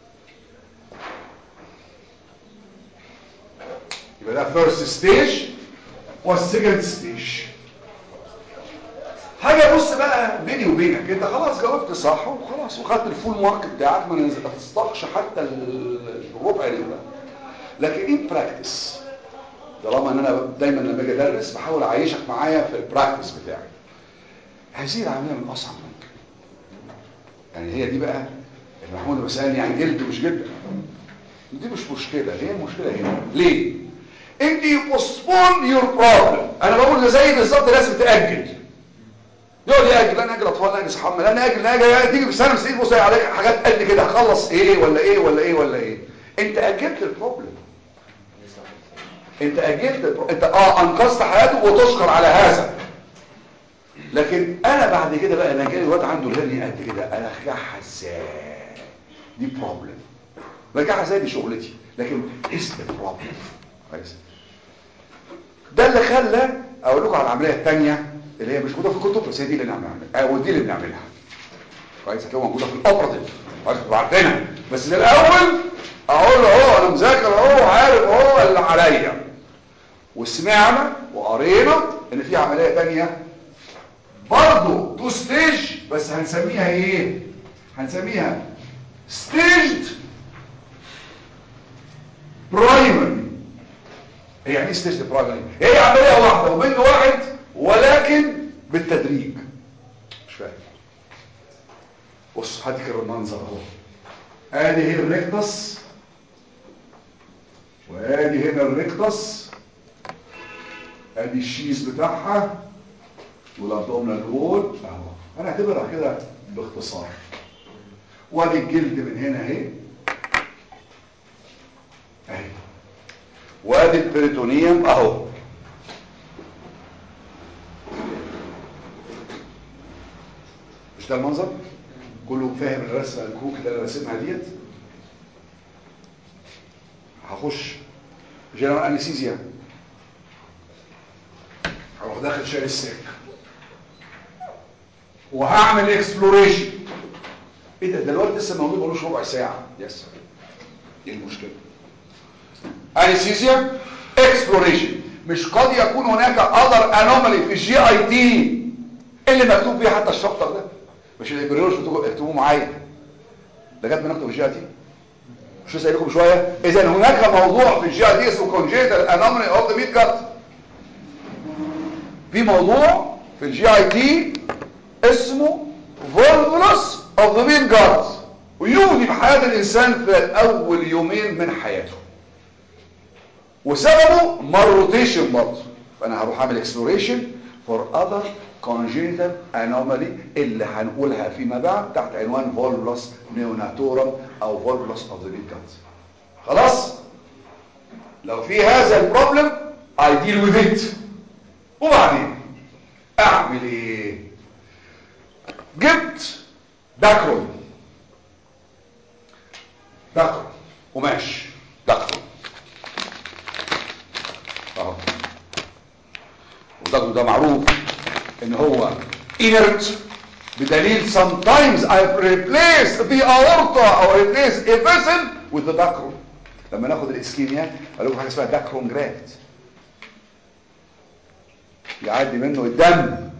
يبقى ده فيرست ستيج والسكند ستيج حاجه بص بقى بيني وبينك انت خلاص جاوبت صح وخلاص وخدت الفول مارك بتاعك ما نز- ما تستقش حتى ال- الربع ربع لكن ان براكتس طالما ان انا دايما لما اجي ادرس بحاول اعيشك معايا في البراكتس بتاعي هذه العمليه من اصعب ممكن يعني هي دي بقى المحمود بيسالني عن جلد مش جلد دي مش مشكله هي المشكله هنا ليه انت postpone your problem انا بقول ده زي بالظبط ناس بتاجل يقعد ياجل لا ناجل اطفال لا ناجل حمل لا ناجل ناجل تيجي في سنه سنين بص عليك حاجات قد كده هخلص ايه ولا ايه ولا ايه ولا ايه انت اجلت البروبلم انت اجلت البرو- انت اه انقذت حياته وتشكر على هذا لكن انا بعد كده بقى انا جاي الواد عنده الهرني قد كده انا ارجعها ازاي دي بروبلم برجعها ازاي دي شغلتي لكن از بروبلم كويس ده اللي خلى اقول لكم على العمليه الثانيه اللي هي مش موجوده في الكتب بس هي دي اللي بنعملها او دي اللي بنعملها كويس هتلاقوها موجوده في الاوبراتيف كويس تبقوا عارفينها بس الاول اقول له اهو انا مذاكر اهو عارف اهو اللي عليا وسمعنا وقرينا ان في عمليه ثانيه برضه تو ستيج بس هنسميها ايه هنسميها ستيجد برايمري هي يعني ايه ستيجد برايمري هي عمليه واحده ومنه واحد ولكن بالتدريج مش فاهم بص هذكر المنظر اهو ادي هي الريكتس وادي هنا الريكتس ادي الشيز بتاعها والابدومينال وول اهو انا اعتبرها كده باختصار وادي الجلد من هنا اهي اهي وادي البريتونيوم اهو مش ده المنظر كله فاهم الرسمه الكروك اللي انا راسمها ديت هخش جنرال انستيزيا هروح داخل شايل السك وهعمل اكسبلوريشن ايه ده ده الوقت لسه موجود بقالوش ربع ساعه يس ايه المشكله انستيزيا اكسبلوريشن مش قد يكون هناك اذر انومالي في الجي اي تي اللي مكتوب فيه حتى الشابتر ده مش الامبريولوج اكتبوه معايا ده جت بنكتب في الجي اي تي مش لسه لكم شويه اذا هناك موضوع في الجي اي تي اسمه كونجيتال انومالي اوف ذا ميد كات في موضوع في الجي اي تي اسمه فولفولوس اوف ذا ميد كات ويودي بحياه الانسان في اول يومين من حياته وسببه مالروتيشن برضه فانا هروح اعمل اكسبلوريشن فور اذر congenital anomaly اللي هنقولها فيما بعد تحت عنوان فولفولوس نيوناتورم او فولفولوس اوف ذا ميد كات خلاص لو في هذا البروبلم I deal with it وبعدين اعمل ايه جبت داكرون داكرون قماش داكرون اهو وده ده معروف ان هو inert بدليل sometimes I replace the aorta or replace a vessel with the dacron لما ناخد الاسكيميا قال لكم حاجه اسمها داكرون جرافت يعدي منه الدم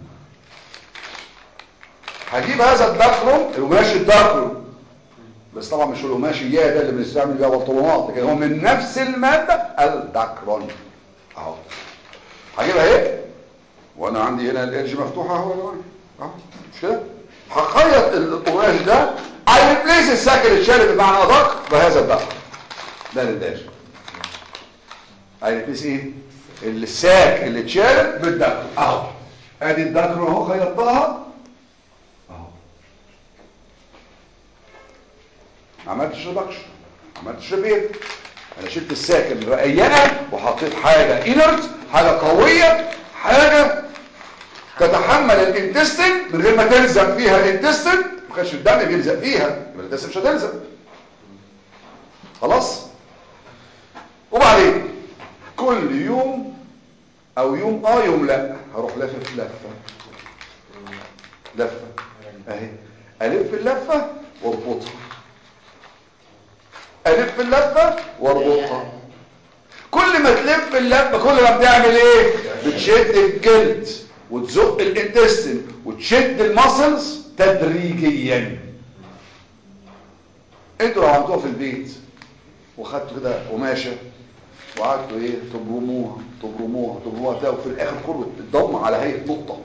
هجيب هذا الداكرون القماش الداكرون بس طبعا مش القماش اياه ده اللي بنستعمل بيها بطلونات لكن هو من نفس الماده الداكرون اهو هجيبها ايه وانا عندي هنا الارج مفتوحه اهو يا جماعه اهو مش كده هخيط القماش ده اي ريبليس الساكن الشارب بمعنى ادق بهذا الداكرون ده للدارج هيلبس ايه الساك اللي اتشالت بالدكر اهو ادي الدكر اهو خيطتها اهو ما عملتش ريدكشن ما عملتش ريبير انا شلت الساك الرقيقه وحطيت حاجه انرت حاجه قويه حاجه تتحمل الانتستين من غير ما تلزق فيها الانتستين ما كانش الدم بيلزق فيها يبقى الانتستين مش هتلزق خلاص وبعدين كل يوم او يوم اه يوم لا هروح لافف لفه لفه اهي الف اللفه واربطها الف اللفه واربطها كل ما تلف اللفه كل ما بتعمل ايه بتشد الجلد وتزق الانتستين وتشد المسلز تدريجيا انتوا لو عملتوها في البيت وخدتوا كده قماشه وقعدتوا ايه تبرموها تبرموها تبرموها تلاقوا في الاخر كله اتضم على هيئه نقطه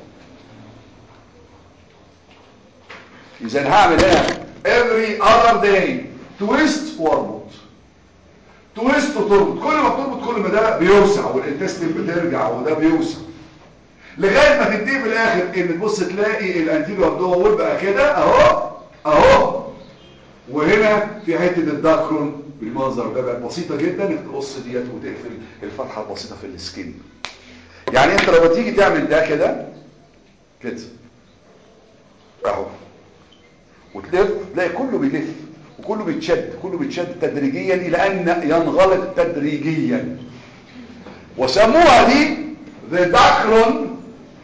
اذا هعمل هنا every other day تويست واربط تويست وتربط كل ما بتربط كل ما ده بيوسع والانتستين بترجع وده بيوسع لغايه ما تنتهي في الاخر ان تبص تلاقي الانتيريور دول بقى كده اهو اهو وهنا في حته الداكرون بالمنظر ده بقت بسيطه جدا انك تقص ديت وتقفل الفتحه البسيطه في السكين يعني انت لما تيجي تعمل ده كده كده اهو وتلف تلاقي كله بيلف وكله بيتشد كله بيتشد تدريجيا الى ان ينغلق تدريجيا وسموها دي the dacron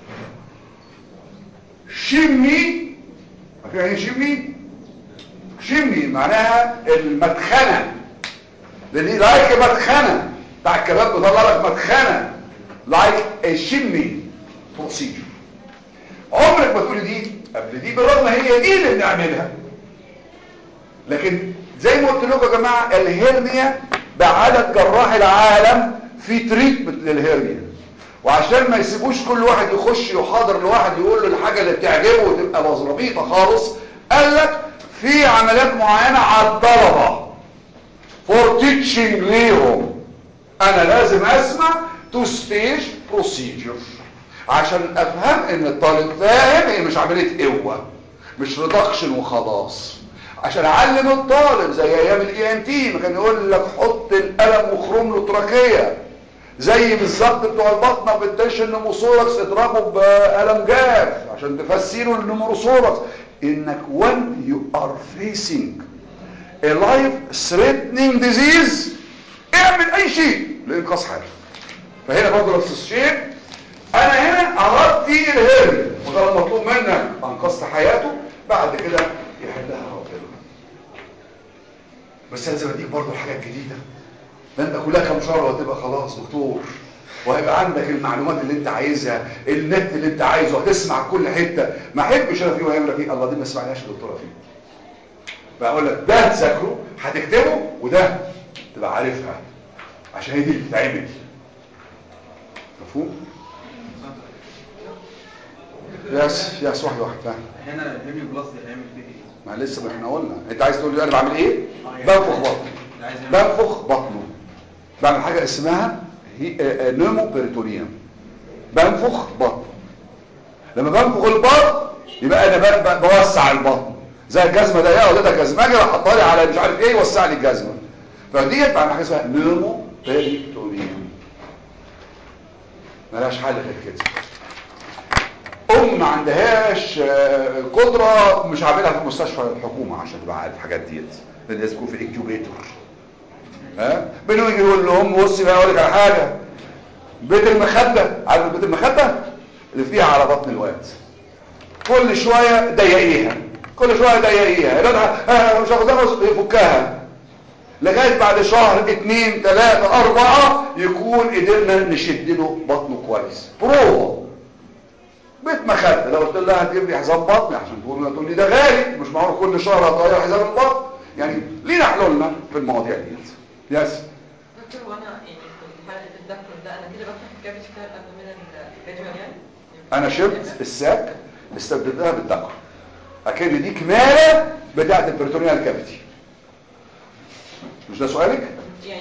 شمي عارفين يعني شمي شمي معناها المدخنه لان دي لايك مدخنه بتاع الكباب بيطلع لك مدخنه لايك الشمي بروسيجر عمرك ما تقولي دي قبل دي بالرغم هي دي اللي بنعملها لكن زي ما قلت لكم يا جماعه الهرنيا بعدد جراح العالم في تريتمنت للهرنيا وعشان ما يسيبوش كل واحد يخش يحاضر لواحد يقول له الحاجه اللي بتعجبه وتبقى مظبيطه خالص قال لك في عمليات معينه على الطلبه فور تيتشنج ليهم انا لازم اسمع تو ستيج بروسيجر عشان افهم ان الطالب فاهم هي مش عمليه قوه مش ريدكشن وخلاص عشان اعلم الطالب زي ايام الاي ان تي ما كان يقول لك حط القلم وخرم له تراكيه زي بالظبط بتوع البطنه بالتنشن النموثوركس اضربه بقلم جاف عشان تفسيره النموثوركس انك when you are facing a life threatening disease اعمل اي شيء لانقاذ حياته فهنا برضه نفس الشيء انا هنا اغطي الهرم وده المطلوب منك انقذت حياته بعد كده يحلها ربنا بس لازم اديك برضه الحاجات الجديده ده انت كلها كام شهر وهتبقى خلاص دكتور وهيبقى عندك المعلومات اللي انت عايزها النت اللي انت عايزه هتسمع كل حته ما احبش انا فيه وهيعمل فيه الله دي ما سمعناش الدكتوره فيه بقول لك ده تذاكره هتكتبه وده تبقى عارفها عشان هي دي اللي بتتعمل مفهوم يس يس واحد واحد فاهم هنا الهيمي بلس دي هيعمل فيه ايه؟ ما لسه ما احنا قلنا انت عايز تقول لي انا بعمل ايه آه، يعني بنفخ بطنه عايز يعمل- بنفخ بطنه بعمل حاجه اسمها نومو بيريتوريوم بنفخ بطن لما بنفخ البطن يبقى انا ب- ب- بوسع البطن زي الجزمه ده ايه وديتها جزمه راح حطها لي على مش عارف ايه وسع لي الجزمه فديت بعمل حاجه اسمها نومو بيريتوريوم ملهاش حل غير كده ام ما عندهاش آه، قدره مش هعملها في مستشفى الحكومه عشان تبقى عارف الحاجات ديت لان لازم يكون في انكيوبيتور ها بينه يجي يقول لهم بصي بقى اقول لك على حاجه بيت المخده عارف بيت المخده اللي فيها على بطن الواد كل شويه ضيقيها كل شويه ضيقيها الواد مش هاخدها يفكها لغايه بعد شهر اتنين تلاته اربعه يكون قدرنا نشد له بطنه كويس بروفا بيت مخده لو قلت لها هتجيب لي حزام بطن عشان تقول تقول لي ده غالي مش معقول كل شهر هتغير حزام البطن يعني لينا حلولنا في المواضيع ديت يس دكتور وانا يعني في حلقه الدكتور ده انا كده بفتح الكابج بتاع قبل من الفيديو يعني انا شلت الساك استبدلتها بالدقه اكيد دي كماله بتاعت البريتونيال كافيتي مش ده سؤالك يعني ماشي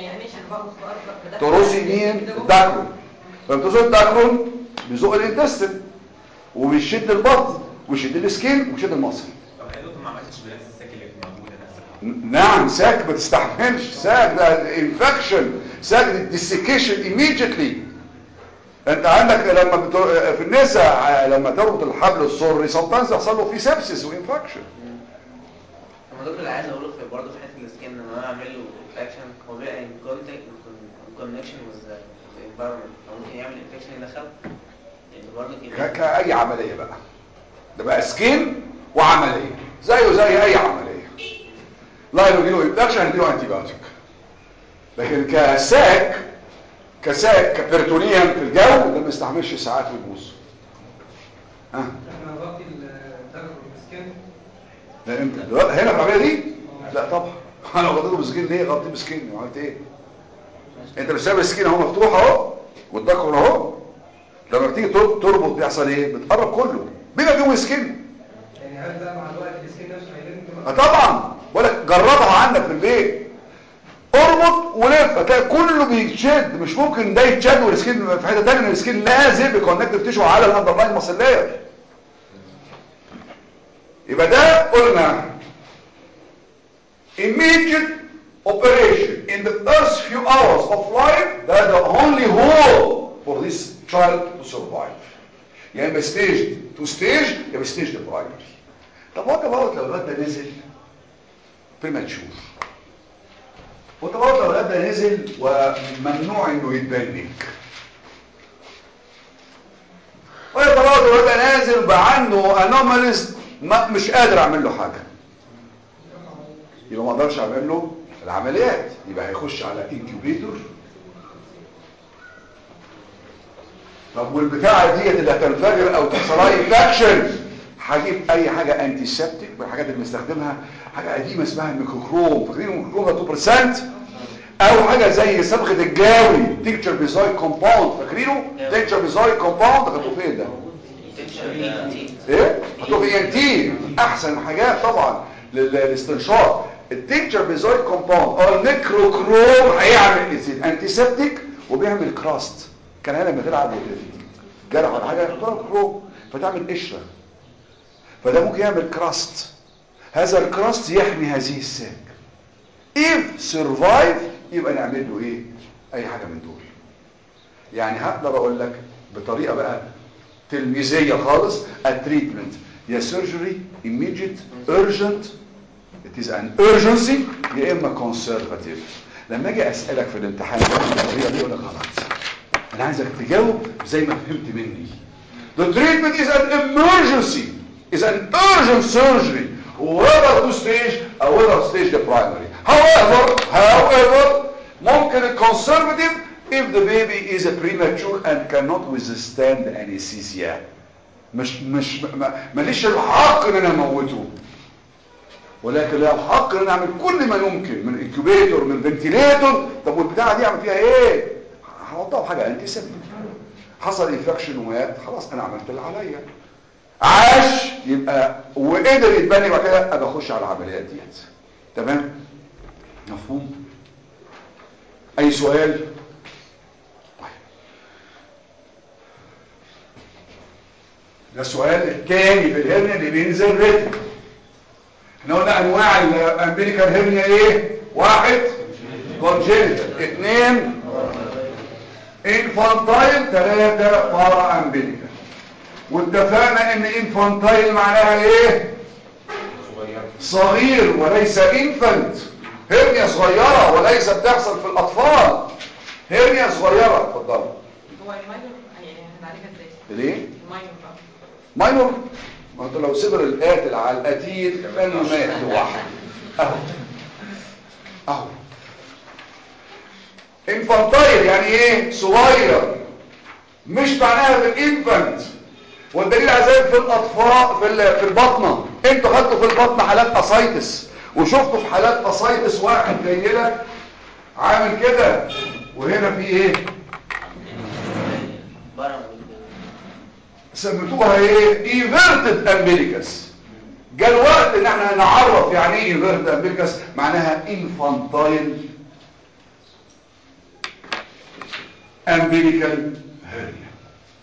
تروسي مين الداكرون فبتزق الداكرون بيزق الانتستين وبيشد البطن ويشد السكين ويشد المصل طب يا دكتور ما عملتش بنفس السكه اللي كانت موجوده نفس ن- نعم ساك ما تستحملش ساك ده انفكشن ساك ديسيكيشن immediately انت عندك لما بتر... في النساء ع- لما تربط الحبل السري sometimes يحصل له في سبسس وانفكشن لما دكتور اللي عايز اقوله في برضه في حته السكين ان انا اعمل له اكشن هو بيبقى ان كونتاكت كونكشن وذ انفايرمنت فممكن يعمل انفكشن يدخل لان برضه ك... كده كأي عملية بقى ده بقى سكين وعملية زيه زي اي عملية لا يجيله انفكشن هنديله انتي بايوتيك لكن كساك كساك كبرتونيا في الجو ده ما يستحملش ساعات ويبوظ ها احنا نغطي الدرجه بالسكين لا امتى دلوقتي هنا في العمليه دي لا طبعا انا لو غطيته بسكين ليه غطيه بسكين عملت ايه انت مش سايب السكين اهو مفتوح اهو والدكر اهو لما بتيجي تر- تربط بيحصل ايه بتقرب كله بما فيهم سكين يعني هل ده مع الوقت السكين نفسه هيلم آه طبعا بقول لك جربها عندك في البيت اربط ولف هتلاقي كله بيتشد مش ممكن ده يتشد والسكين في حته ثانيه السكين لازم بكونكتيف تيشو على الاندرلاين ماسل لاير يبقى ده قلنا immediate operation in the first few hours of life ده the only hope for this child to survive يا اما stage to stage يا اما stage to primary طب وات اباوت لو الواد ده نزل premature وات اباوت لو الواد ده نزل وممنوع انه يتبنك وات اباوت لو الواد ده نازل بقى عنده انوماليز مش قادر اعمل له حاجه يبقى ما اقدرش اعمل له العمليات يبقى هيخش على انكيوبيتور طب والبتاعه ديت اللي هتنفجر او تحصل لها انفكشن هجيب اي حاجه انتي سيبتيك من الحاجات اللي بنستخدمها حاجه قديمه اسمها الميكروكروم فاكرين الميكروكروم ده 2% او حاجه زي صبغه الجاوي تيكتشر بيزايد كومباوند فاكرينه تيكتشر بيزايد كومباوند خدوه فين ده ايه هتبقى اي ان تي احسن حاجات طبعا لل- للاستنشاق التيكتشر بيزويد كومباوند او الميكروكروم هيعمل اسيد انتيسبتيك وبيعمل كراست كان هنا لما تلعب جرح ولا حاجه كروم فتعمل قشره فده ممكن يعمل كراست هذا الكراست يحمي هذه الساك if survive يبقى نعمل له ايه اي حاجه من دول يعني هقدر اقول لك بطريقه بقى تلميذيه خالص التريتمنت يا سيرجري immediate urgent it is an urgency يا اما conservative لما اجي اسالك في الامتحان بالطريقه دي اقول لك غلط انا عايزك تجاوب زي ما فهمت مني the treatment is an emergency is an urgent surgery whether to stage or whether to stage the primary however however ممكن الconservative if the baby is a premature and cannot withstand anesthesia مش مش ما- ماليش الحق ان انا اموته ولكن له الحق ان انا اعمل كل ما يمكن من انكيوبيتور من فنتيليتور طب والبتاعه دي اعمل فيها ايه هحطها في حاجه انتي سيبتيك حصل انفكشن ومات خلاص انا عملت اللي عليا عاش يبقى وقدر يتبني بعد كده ابقى اخش على العمليات ديت تمام مفهوم اي سؤال ده السؤال الثاني في الهرنيا اللي بينزل رتم احنا قلنا انواع الامبليكال هرنيا ايه واحد كونجنتال اثنين انفانتايل ثلاثة بارا امبليكال واتفقنا ان انفانتايل معناها ايه صغير وليس انفنت هرنيا صغيرة وليس بتحصل في الاطفال هرنيا صغيرة اتفضل هو الماينور يعني هنعالجها ازاي؟ ليه الماينور بقى ماينور ما انت لو سبر القاتل على القتيل كانه مات لوحده اهو اهو انفانتايل يعني ايه صغير مش معناها في الانفانت والدليل على ذلك في الاطفال في ال- في البطنه انتوا خدتوا في البطنه حالات اسايتس وشفتوا في حالات اسايتس واحد جاي لك عامل كده وهنا في ايه بره سميتوها ايه ايفيرتد امبليكس جاء الوقت ان احنا نعرف يعني ايه ايفيرتد امبليكس معناها انفانتايل امبليكال هيرنيا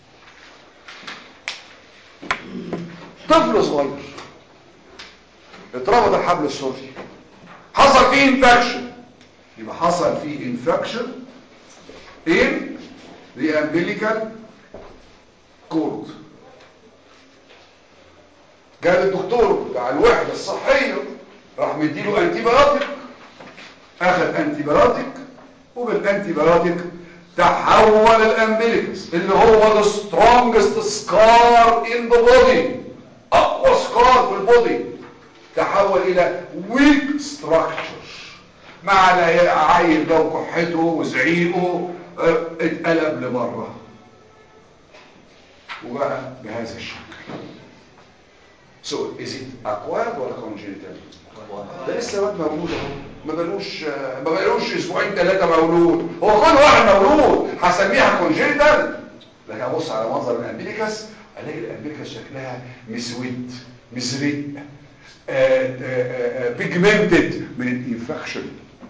طفل صغير اتربط الحبل السري حصل فيه انفكشن يبقى حصل فيه انفكشن in the umbilical cord جاب الدكتور بتاع الوحدة الصحية راح مديله انتيبيوتيك اخذ انتيبيوتيك وبالانتيبيوتيك تحول الامبليكس اللي هو the strongest scar in the body اقوى سكار في البودي تحول الى weak structure مع العيل ده وكحته وزعيقه اه، اتقلب لبره وبقى بهذا الشكل So is it acquired ولا congenital؟ ده لسه واد مولود اهو ما بقالوش ما بقالوش اسبوعين ثلاثه مولود هو كل واحد مولود هسميها كونجنتال لكن ابص على منظر الامبليكس الاقي الامبليكس شكلها مسود مزرق بيجمنتد من الانفكشن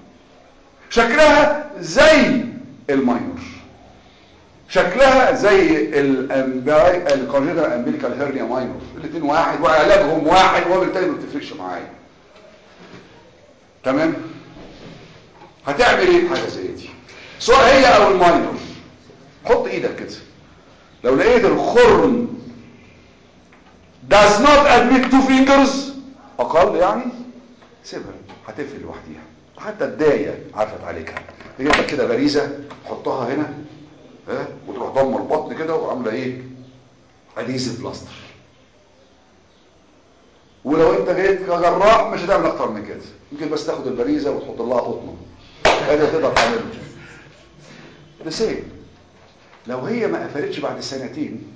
شكلها زي الماينور شكلها زي الكونجنتال امبليكال هيرنيا ماينور الاثنين واحد وعلاجهم واحد وبالتالي ما بتفرقش معايا تمام هتعمل ايه حاجه زي دي سواء هي او الماينور حط ايدك كده لو لقيت الخرم does not admit two fingers اقل يعني سيبها هتقفل لوحديها حتى الدايه عارفه تعالجها تجيب لك كده باريزه تحطها هنا ها وتروح ضم البطن كده وعامله ايه اديزيف بلاستر ولو انت جيت كجراح مش هتعمل اكتر من كده يمكن بس تاخد البريزه وتحط لها قطنه هذا تقدر تعمله ده سيم لو هي ما قفلتش بعد سنتين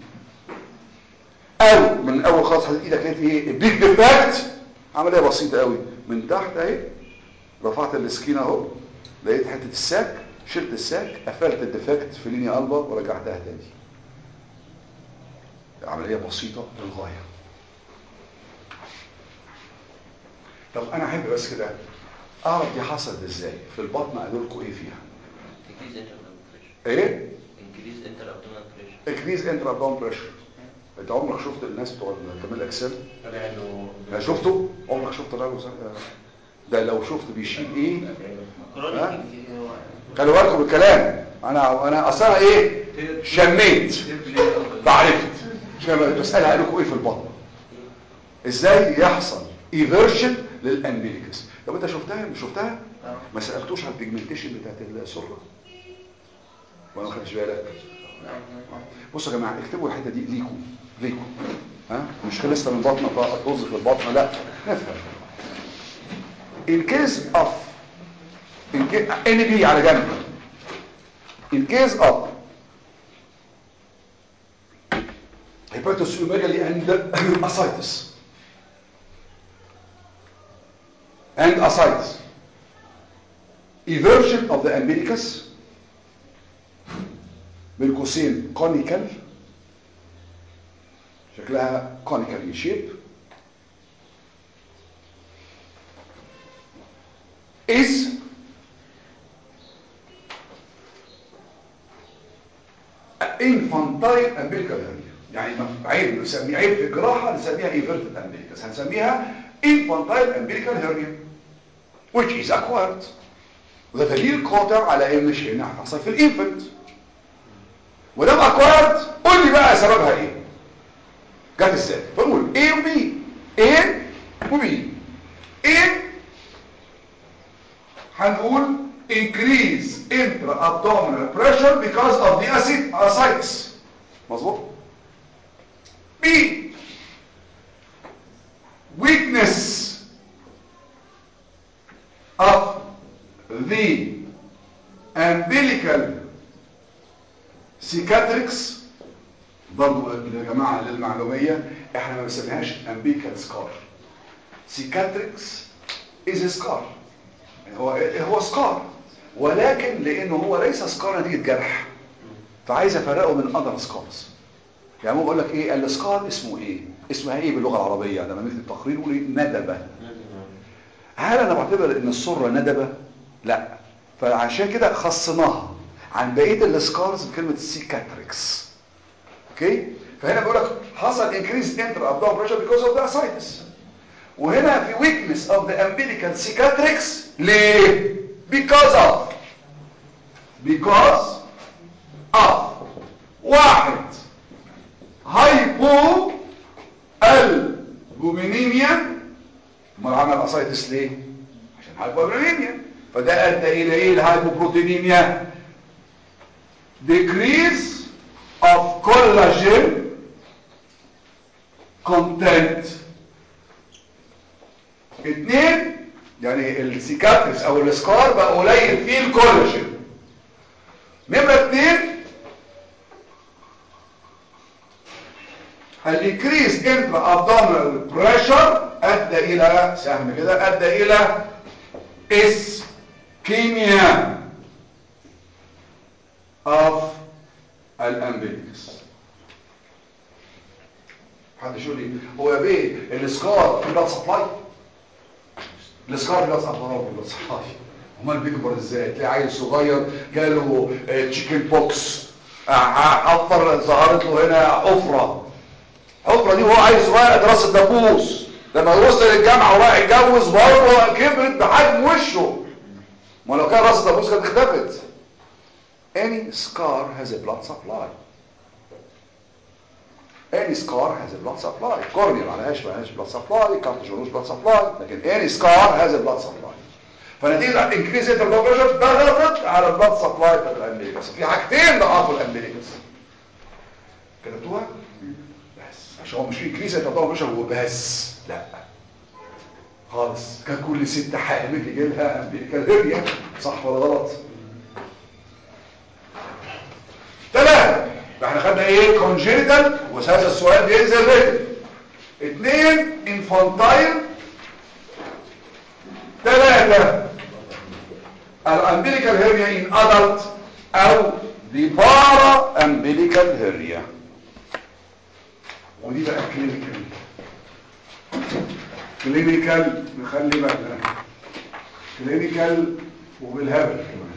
او من الاول خالص حطيت ايدك لقيت ايه بيج ديفكت عمليه بسيطه قوي من تحت اهي رفعت السكين اهو لقيت حته الساك شلت الساك قفلت الديفكت في لينيا قلبه ورجعتها تاني عمليه بسيطه للغايه طب انا احب بس كده اعرف دي حصلت ازاي في البطن قالوا لكم ايه فيها increase inter-abdominal pressure ايه increase inter-abdominal pressure انكريز انتر ابدومن بريشر انت عمرك شفت الناس بتوع كمال الاجسام طلع له لا شفته عمرك شفت ده ده لو شفت بيشيل ايه ها؟ خلوا بالكم بالكلام انا انا اصلا ايه شميت بعرفت شميت بسالها قالوا لكم ايه في البطن ازاي يحصل ايفيرشن للامبليكس طب انت شفتها مش شفتها ما سالتوش على البيجمنتيشن بتاعت السره ولا ما خدتش بالك بصوا يا جماعه اكتبوا الحته دي ليكم ليكم ها مش خلصنا من بطنه طز في البطن لا نفهم in case of in case ان بي على جنب in case of hepatosplenomegaly and ascites and ascites eversion of the umbilicus بين قوسين كونيكال شكلها كونيكال ان شيب is infantile umbilical hernia يعني عيب نسميه عيب في الجراحه نسميها inverted umbilicus هنسميها infantile umbilical hernia which is acquired وده دليل قاطع على ان مش هنا هتحصل في الانفنت ودام اكوارد قول لي بقى سببها ايه جت ازاي فنقول A و B A و B A هنقول increase intra-abdominal pressure because of the acid ascites مظبوط B weakness of the umbilical سيكاتريكس برضو يا جماعة للمعلومية احنا ما بنسميهاش امبيكال سكار سيكاتريكس از سكار هو هو سكار ولكن لانه هو ليس سكار نتيجة جرح فعايز افرقه من اذر سكارز يعني مو بقول لك ايه السكار اسمه ايه اسمها ايه باللغة العربية لما نكتب تقرير نقول إيه؟ ندبة هل انا بعتبر ان السرة ندبة لا فعشان كده خصناها عن بقيه السكارز بكلمه سيكاتريكس اوكي فهنا بيقول لك حصل انكريز انتر ابدومن بريشر بيكوز اوف ذا اسايتس وهنا في weakness of the umbilical cicatrix ليه because of because of واحد هايبو البومينيميا امال عمل اسايتس ليه عشان هايبوبروتينيميا فده ادى الى ايه الهايبوبروتينيميا decrease of collagen content اتنين يعني السيكاتريس او السكار بقى قليل فيه الكولاجين نمرة اتنين الانكريس انترا ابدومينال بريشر ادى الى سهم كده ادى الى اسكيميا اوف الامبليكس حد يقول لي هو يا بيه السكار في بلاد سبلاي السكار بلاد سبلاي بلاد سبلاي امال بيكبر ازاي تلاقي عيل صغير جاله تشيكن بوكس حفر ظهرت له هنا حفره الحفره دي وهو عيل صغير دراسه دبوس لما وصل للجامعه وراح يتجوز برضه كبرت بحجم وشه ما لو كان راس دبوس كانت اختفت any scar has a blood supply any scar has a blood supply كورنيا معلهاش معلهاش blood supply كارتجونوس blood supply لكن any scar has a blood supply فنتيجة انكريز انتر بريشر ضغطت على البلاد سبلاي بتاع الامبليكس في حاجتين ضعفوا الامبليكس كتبتوها بس عشان هو مش في انكريز انتر بريشر وبس لا خالص كان كل ست حامل يجي لها امبليكال هيريا صح ولا غلط ثلاثة احنا خدنا ايه كونجينيتال وهذا السؤال بينزل ريتم اثنين انفانتايل ثلاثة الامبليكال هيريا ان ادلت او دي بارا امبليكال هيريا ودي بقى كلينيكال كلينيكال نخلي بالنا كلينيكال وبالهبل كمان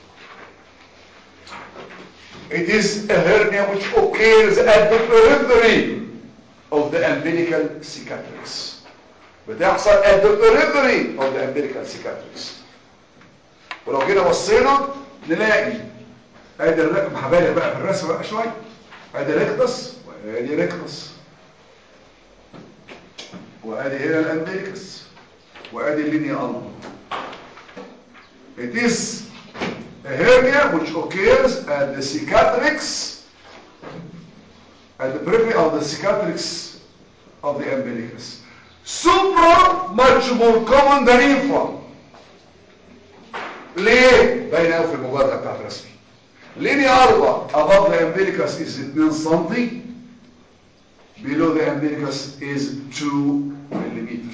It is a hernia which occurs at the periphery of the umbilical cicatrix. بتحصل at the periphery of the umbilical cicatrix. ولو جينا بصينا نلاقي ادي الرقم هبالغ بقى في الرسم بقى شويه ادي ريكتس وادي ريكتس وادي هنا الامبليكس وادي اللينيا البا It is a hernia which occurs at the cicatrix at the periphery of the cicatrix of the umbilicus. Supra much more common than infra. ليه؟ باين قوي في المجرد بتاعت رسمي. لينيا أربع above the umbilicus is 2 سم below the umbilicus is 2 millimeter.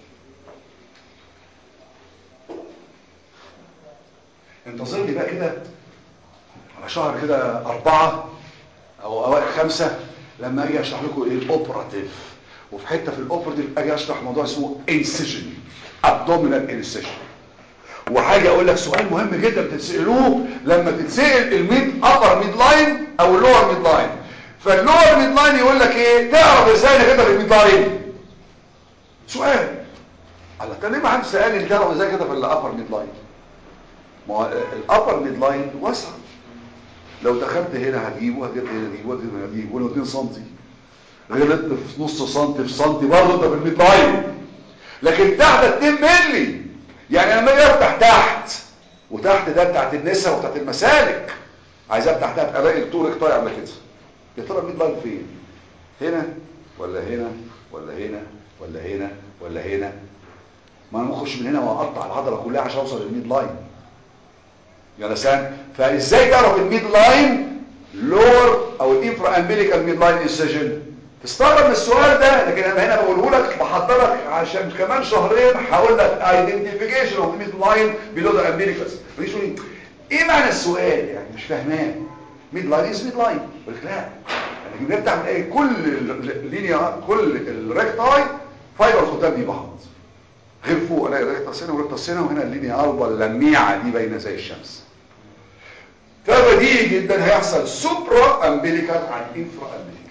انتظر لي بقى كده على شهر كده أربعة أو أوائل خمسة لما أجي أشرح لكم إيه الأوبراتيف وفي حتة في الأوبراتيف أجي أشرح موضوع اسمه incision abdominal incision وحاجة أقول لك سؤال مهم جدا بتسألوه لما تتسأل الميد أبر ميد لاين أو اللور ميد لاين فاللور ميد لاين يقول لك إيه تعرف إزاي إنك أنت في الميد لاين سؤال الله طب ليه ما حدش سألني تعرف إزاي كده في الأبر ميد لاين ما هو الابر ميد لاين واسع لو دخلت هنا هتجيبه هتجيب هنا هتجيبه هنا هتجيبه ولو 2 سم غلطت في نص سم في سم برضه انت في الميد لاين لكن تحت 2 مللي يعني لما اجي افتح تحت وتحت ده بتاعت النساء وبتاعت المسالك عايز افتح تحت الاقي الطور طالع عامله كده يا ترى الميد لاين فين هنا ولا هنا ولا هنا ولا هنا ولا هنا ما انا مخش من هنا واقطع العضله كلها عشان اوصل للميد لاين يا لسان فازاي تعرف الميد لاين لور او الانفرا امبليكال ميد لاين انسيجن تستغرب من السؤال ده لكن انا هنا بقوله لك بحضرك عشان كمان شهرين هقول لك ايدنتيفيكيشن اوف ميد لاين بيلو ذا امبليكس فيقول ايه معنى السؤال يعني مش فاهمان ميد لاين از ميد لاين قلت لا انا بنفتح من ايه كل اللينيا كل الريكتاي فايبرز قدام دي بعض غير فوق الاقي ريكتاس هنا وريكتاس هنا وهنا اللينيا البا اللميعه دي باينه زي الشمس فبدي بديهي جدا هيحصل سوبرا امبليكال عن انفرا امبليكال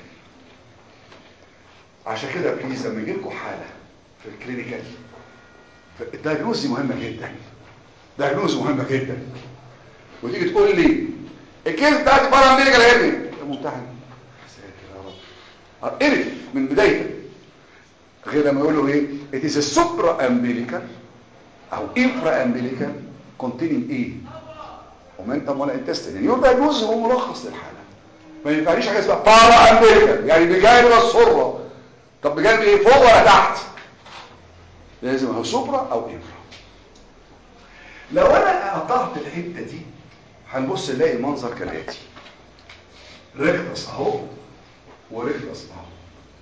عشان كده بليز لما يجي لكم حاله في الكلينيكال الدايجنوز دي مهمه جدا دايجنوز مهمه جدا وتيجي تقول لي الكيس بتاعتي بارا امبليكال هيرني ممتحن ساتر يا رب قرف من بدايته غير لما يقول له ايه it is a supra umbilical او infra umbilical containing ايه مومنتم ولا انتستين يعني يبقى جزء هو ملخص للحاله ما ينفعنيش حاجه اسمها بارا امبليكال يعني بجانب السره طب بجانب ايه فوق ولا تحت لازم هو سوبرا او انفرا لو انا قطعت الحته دي هنبص نلاقي المنظر كالاتي ريكتس اهو وريكتس اهو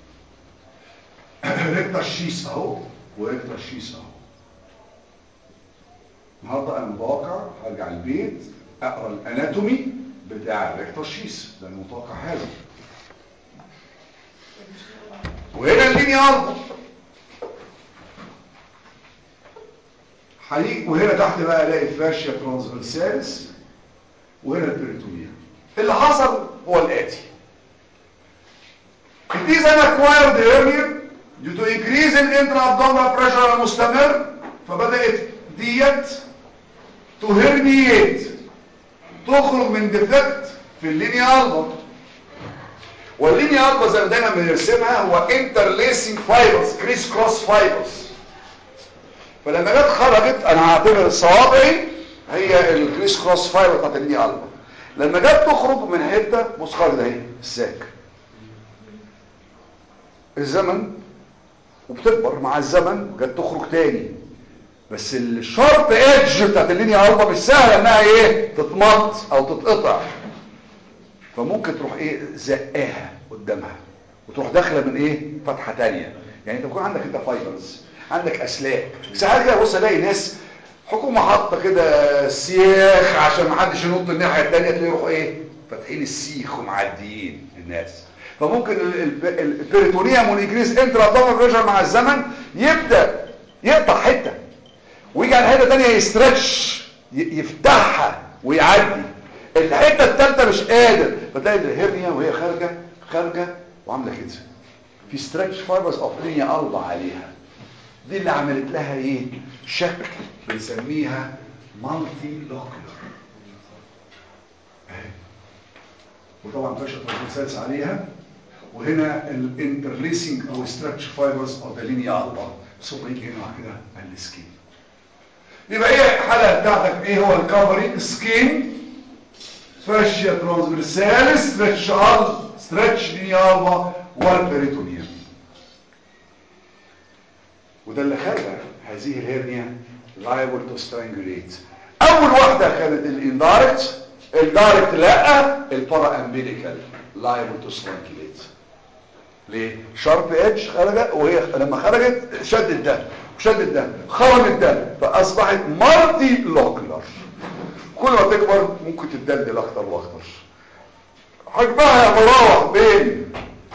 ريكتس شيس اهو وريكتس شيس اهو النهارده انا متوقع هرجع البيت اقرا الاناتومي بتاع الريكتس شيس ده المتوقع هذا وهنا اللينيا اربع هيجي وهنا تحت بقى الاقي الفاشيا ترانسفيرساليس وهنا البريتونيا اللي حصل هو الاتي It is an acquired hernia due to increase in intra-abdominal pressure المستمر فبدأت ديت تهرنيات تخرج من ديفكت في اللينيا البا واللينيا البا زي ما دايما بنرسمها هو انترليسنج فايبرز كريس كروس فايبرز فلما جت خرجت انا هعتبر صوابعي هي الكريس كروس فايبر بتاعت اللينيا البا لما جت تخرج من حته بص خرجت اهي الساك الزمن وبتكبر مع الزمن وجت تخرج تاني بس الشارب ايدج بتاعت اللينيا البا مش سهله انها ايه تتمط او تتقطع فممكن تروح ايه زقاها قدامها وتروح داخله من ايه فتحه تانية يعني انت بيكون عندك انت فايبرز عندك اسلاك ساعات كده بص الاقي ناس حكومه حاطه كده سياخ عشان ما حدش ينط الناحيه الثانيه تلاقيه يروحوا ايه فاتحين السيخ ومعديين الناس فممكن البريتونيوم والانكريس انترا ابدومينال بريشر مع الزمن يبدا يقطع حته ويجي على حته ثانيه يسترتش يفتحها ويعدي الحته الثالثه مش قادر فتلاقي الهرنيا وهي خارجه خارجه وعامله كده في ستريتش فايبرز اوف لينيا قلبة عليها دي اللي عملت لها ايه شكل بنسميها مالتي لوكيولر وطبعا فشل ترانسفيرس عليها وهنا الانترليسنج او ستريتش فايبرز اوف ذا لينيا قلبة ثم يجي هنا كده على السكين يبقى ايه الحاله بتاعتك ايه هو الكفري سكين فاشيا ترانسفيرساليس ستريتش ال ستريتش لينيا قلبة والبريتونيوم وده اللي خلى هذه الهرنيا liable to strangulate اول واحدة كانت الانداركت الدايركت لا البارا امبيليكال liable to strangulate ليه شارب ايدج خرجت وهي لما خرجت شدت ده شدت ده خرجت ده فاصبحت مالتي لوكلر كل ما تكبر ممكن تدلدل اكتر واكتر حجمها مراوح بين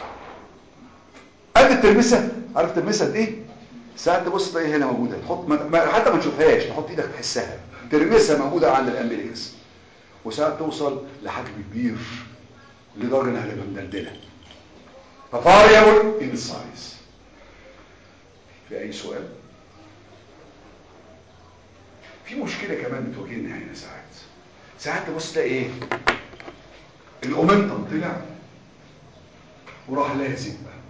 قد الترمسه عارف الترمسه دي ايه ساعات تبص تلاقي هنا موجوده تحط ما حتى ما تشوفهاش تحط ايدك تحسها ترمسها موجوده عند الامبليكس وساعات توصل لحجم كبير لدرجه انها تبقى مدلدله ففاريبل ان سايز في اي سؤال في مشكله كمان بتواجهنا هنا ساعات ساعات تبص تلاقي ايه الاومنتم طلع وراح لازق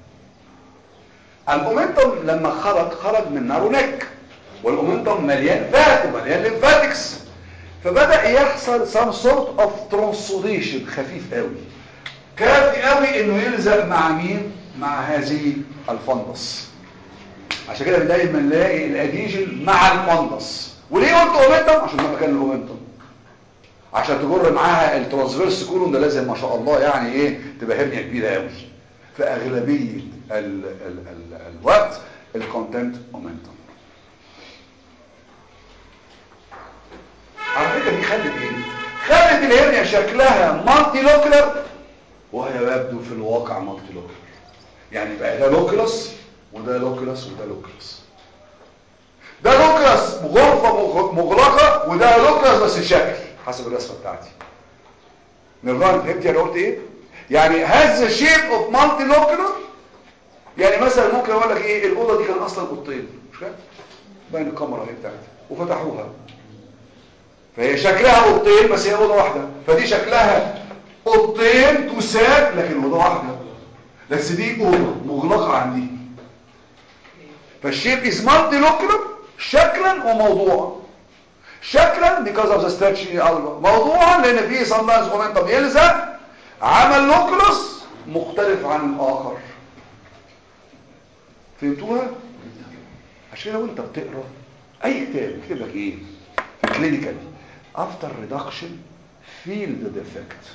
الاومنتم لما خرج خرج من نارونيك والاومنتم مليان فات ومليان ليمفاتكس فبدا يحصل some sort of transudation خفيف قوي كافي قوي انه يلزق مع مين مع هذه الفندس عشان كده دايما نلاقي الاديجن مع الفندس وليه قلت اومنتم عشان ده مكان الاومنتم عشان تجر معاها الترانسفيرس كولون ده لازم ما شاء الله يعني ايه تبقى هرنيه كبيره قوي في اغلبيه ال ال ال الوقت الكونتنت مومنتوم على فكره دي خلت ايه خلت الهرنيا شكلها مالتي لوكلر وهي يبدو في الواقع مالتي لوكلر يعني بقى ده لوكلس وده لوكلس وده لوكلس ده لوكلس غرفه مغلقه وده لوكلس بس شكل حسب الرسمه بتاعتي نيرفانا فهمت انا قلت ايه يعني هذا شيب اوف مالتي لوكولار يعني مثلا ممكن اقول لك ايه الاوضه دي كان اصلا اوضتين مش كده باين الكاميرا اهي بتاعتها وفتحوها فهي شكلها اوضتين بس هي اوضه واحده فدي شكلها اوضتين تساب لكن اوضه واحده بس دي اوضه مغلقه عن دي فالشيب از مالتي لوكولار شكلا وموضوعا شكلا because of the stretching elbow موضوعا لان فيه sometimes momentum يلزق عمل لوكلس مختلف عن الاخر فهمتوها عشان كده وانت بتقرا اي كتاب يكتب لك ايه في كلينيكال افتر ريدكشن فيل ذا ديفكت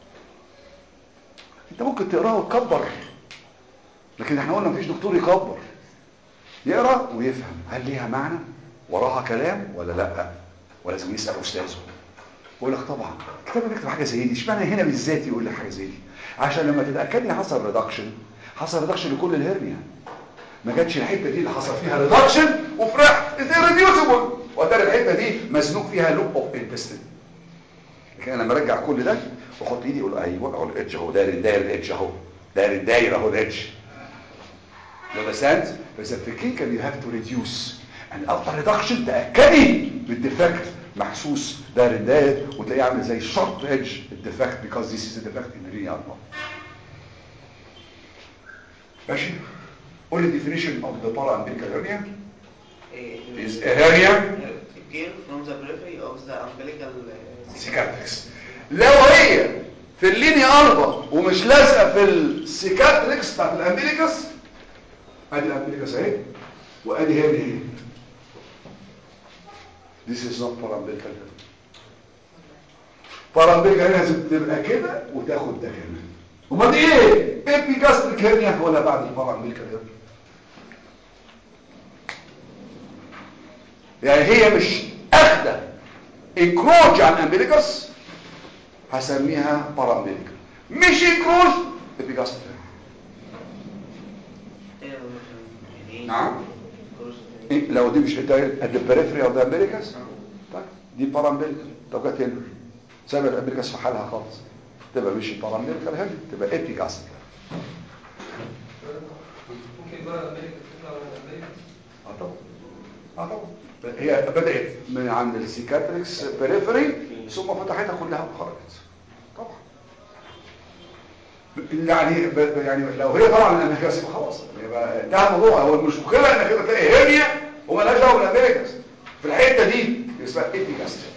انت ممكن تقراها وتكبر لكن احنا قلنا مفيش دكتور يكبر يقرا ويفهم هل ليها معنى وراها كلام ولا لا ولازم يسال استاذه يقول لك طبعا الكتاب بيكتب حاجه زي دي اشمعنى هنا بالذات يقول لك حاجه زي دي عشان لما تتاكد ان حصل ريدكشن حصل ريدكشن لكل الهرنيا ما جاتش الحته دي اللي حصل فيها ريدكشن وفرحت از ريديوسبل وترى الحته دي مزنوق فيها لوب اوف انتستين لكن انا لما ارجع كل ده واحط ايدي اقول ايوه اهو الادج اهو داير داير الادج اهو داير الداير اهو الادج You understand? بس في الكلينيكال you have to reduce and after reduction تأكدي بالديفكت محسوس داير الداير وتلاقيه عامل زي شورت ايدج الديفكت because this is a defect in the linear arm. ماشي؟ قول لي definition of the para-umbilical hernia is a hernia Came from the periphery of the umbilical uh, cicatrix لو هي في اللينيا اربا ومش لازقه في السيكاتريكس بتاعت الامبليكس ادي الامبليكس اهي وادي هي اللي هي This is not parambilical hernia. parambilical hernia لازم تبقى كده وتاخد ده كمان امال دي ايه؟ ابيجاستريك هيرنيا ولا بعد البارامبليكال هيرنيا يعني هي مش اخده انكروج على الامبليكس هسميها بارامبليكال مش انكروج ابيجاستريك نعم إيه لو دي مش قد البريفري او الامبليكس طيب دي بارامبليكال طب جت هنا سايب الامبليكس في حالها خالص تبقى مش بارامبليكال هنا تبقى ابيجاستريك ممكن بقى امريكا تطلع من امريكا اه طبعا اه طبعا هي بدأت من عند السيكاتريكس بريفري ثم فتحتها كلها وخرجت طبعا يعني ب- يعني لو هي طالعه من الامريكاس يبقى خلاص يبقى انتهى الموضوع هو المشكله انك كده تلاقي هيرنيا ومالهاش دعوه بالامريكاس في الحته دي اسمها ايبيجاستريك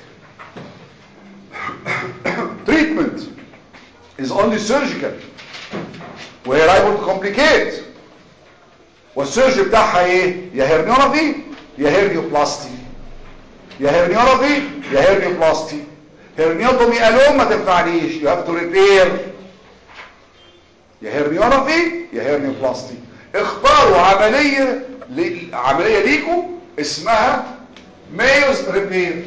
treatment is only surgical وهي liable to complicate والسيرج بتاعها ايه يا هيرنيولوجي يا هيرنيوبلاستي يا هيرنيولوجي يا هيرنيوبلاستي هيرنيوتومي الوم ما تنفعنيش يو هاف تو ريبير يا هيرنيولوجي يا هيرنيوبلاستي اختاروا عمليه لي... عمليه ليكم اسمها ميوز ريبير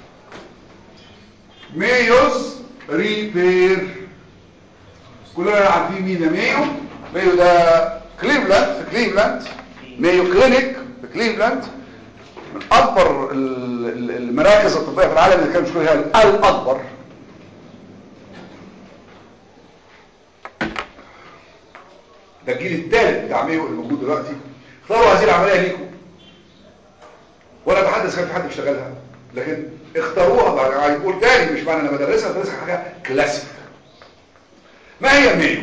ميوز ريبير كلنا عارفين مين ده مايو مايو ده كليفلاند في كليفلاند مايو كلينيك في كليفلاند من اكبر ال- ال- المراكز الطبيه في العالم اللي كان مش هي الاكبر ده الجيل الثالث بتاع مايو الموجود دلوقتي اختاروا هذه العمليه ليكم وانا اتحدث كان في حد بيشتغلها لكن اختاروها بعد يعني يقول تاني مش معنى انا بدرسها بدرسها حاجه كلاسيك ما هي ميو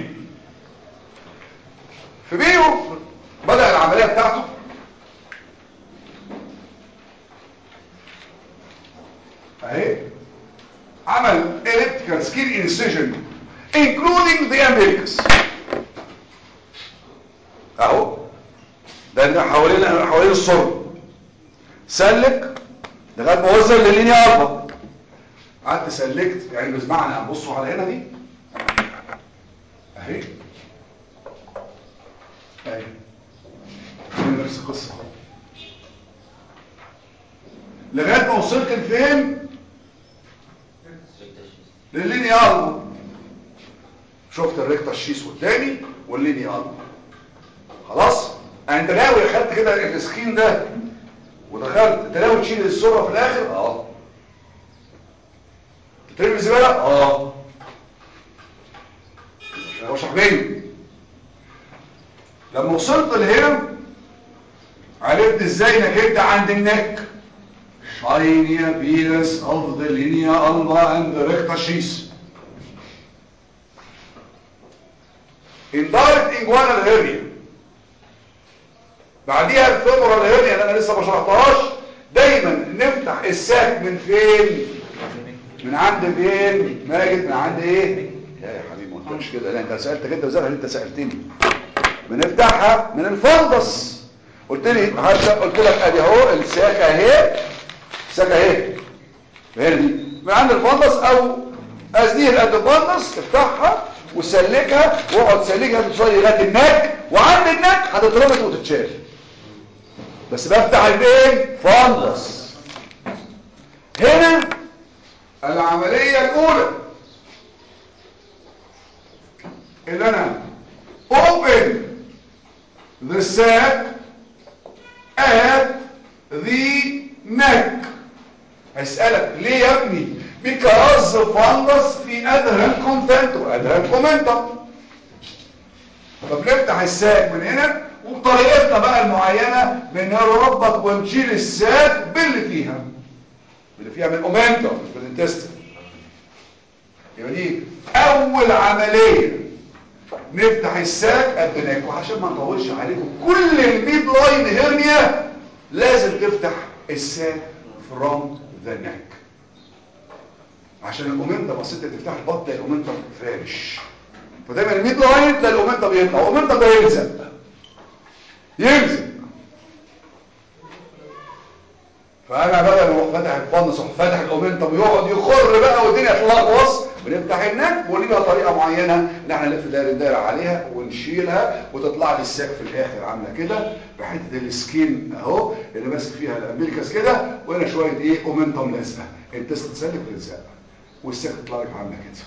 في ميو بدأ العملية بتاعته اهي عمل elliptical skin incision including the umbilicus اهو ده اللي حوالين حوالين الصلب سلك لغايه ما وصل للينيا اربعه قعدت سلكت يعني بسمعنا بصوا على هنا دي اهي اهي هنا نفس القصه اهو لغايه ما وصلت لفين لللينيا اربعه شفت الريكتا الشيس قدامي واللينيا اربعه خلاص يعني انت ناوي خدت كده السكين ده ودخلت انت ناوي تشيل الصوره في الاخر اه ترمي الزباله اه واشرح مني لما وصلت لهنا عرفت ازاي انك انت عند النك shiny appearance of the linea alba and the recta sheath indirect inguinal hernia بعديها الفيمورال هيرنيا اللي انا لسه ما شرحتهاش دايما نفتح الساك من فين من عند فين ماجد من عند ايه لا يا حبيبي ما قلتلكش كده لا انت سالتك انت وزي انت سالتني بنفتحها من الفندس قلت لي هبدا قلت لك ادي اهو الساك اهي الساك اهي هنا دي من عند الفندس او ازديه قد الفندس افتحها وسلكها واقعد سلكها توصل لغايه النك وعند النك هتتربط وتتشال بس بفتح البين فندس هنا العملية الأولى اللي أنا open the sac at the neck هسألك ليه يا ابني because the fundus في adherent content و adherent momentum فبنفتح الساك من هنا وبطريقتنا بقى المعينة بنربط ونشيل الساك باللي فيها اللي فيها من اومنتم مش بالانتستين يبقى دي اول عملية نفتح الساك قدناك وعشان ما نطولش عليكم كل الميد لاين هيرنيا لازم تفتح الساك فروم ذا نيك عشان الاومنتم اصل انت تفتح البطن تلاقي الاومنتم فارش فدايما الميد لاين تلاقي الاومنتم يطلع الاومنتم ده يلزق يلزق فانا بدل ما اروح فاتح الفنس اروح فاتح الاومنتم ويقعد يخر بقى والدنيا تلغوص بنفتح النك وليها طريقه معينه ان احنا نلف دايره دايره عليها ونشيلها وتطلع لي الساك في الاخر عامله كده بحته السكين اهو اللي ماسك فيها الامبليكاس كده وهنا شويه ايه اومنتم لازقه انت تسلك وتلزق والساك تطلع لك عامله كده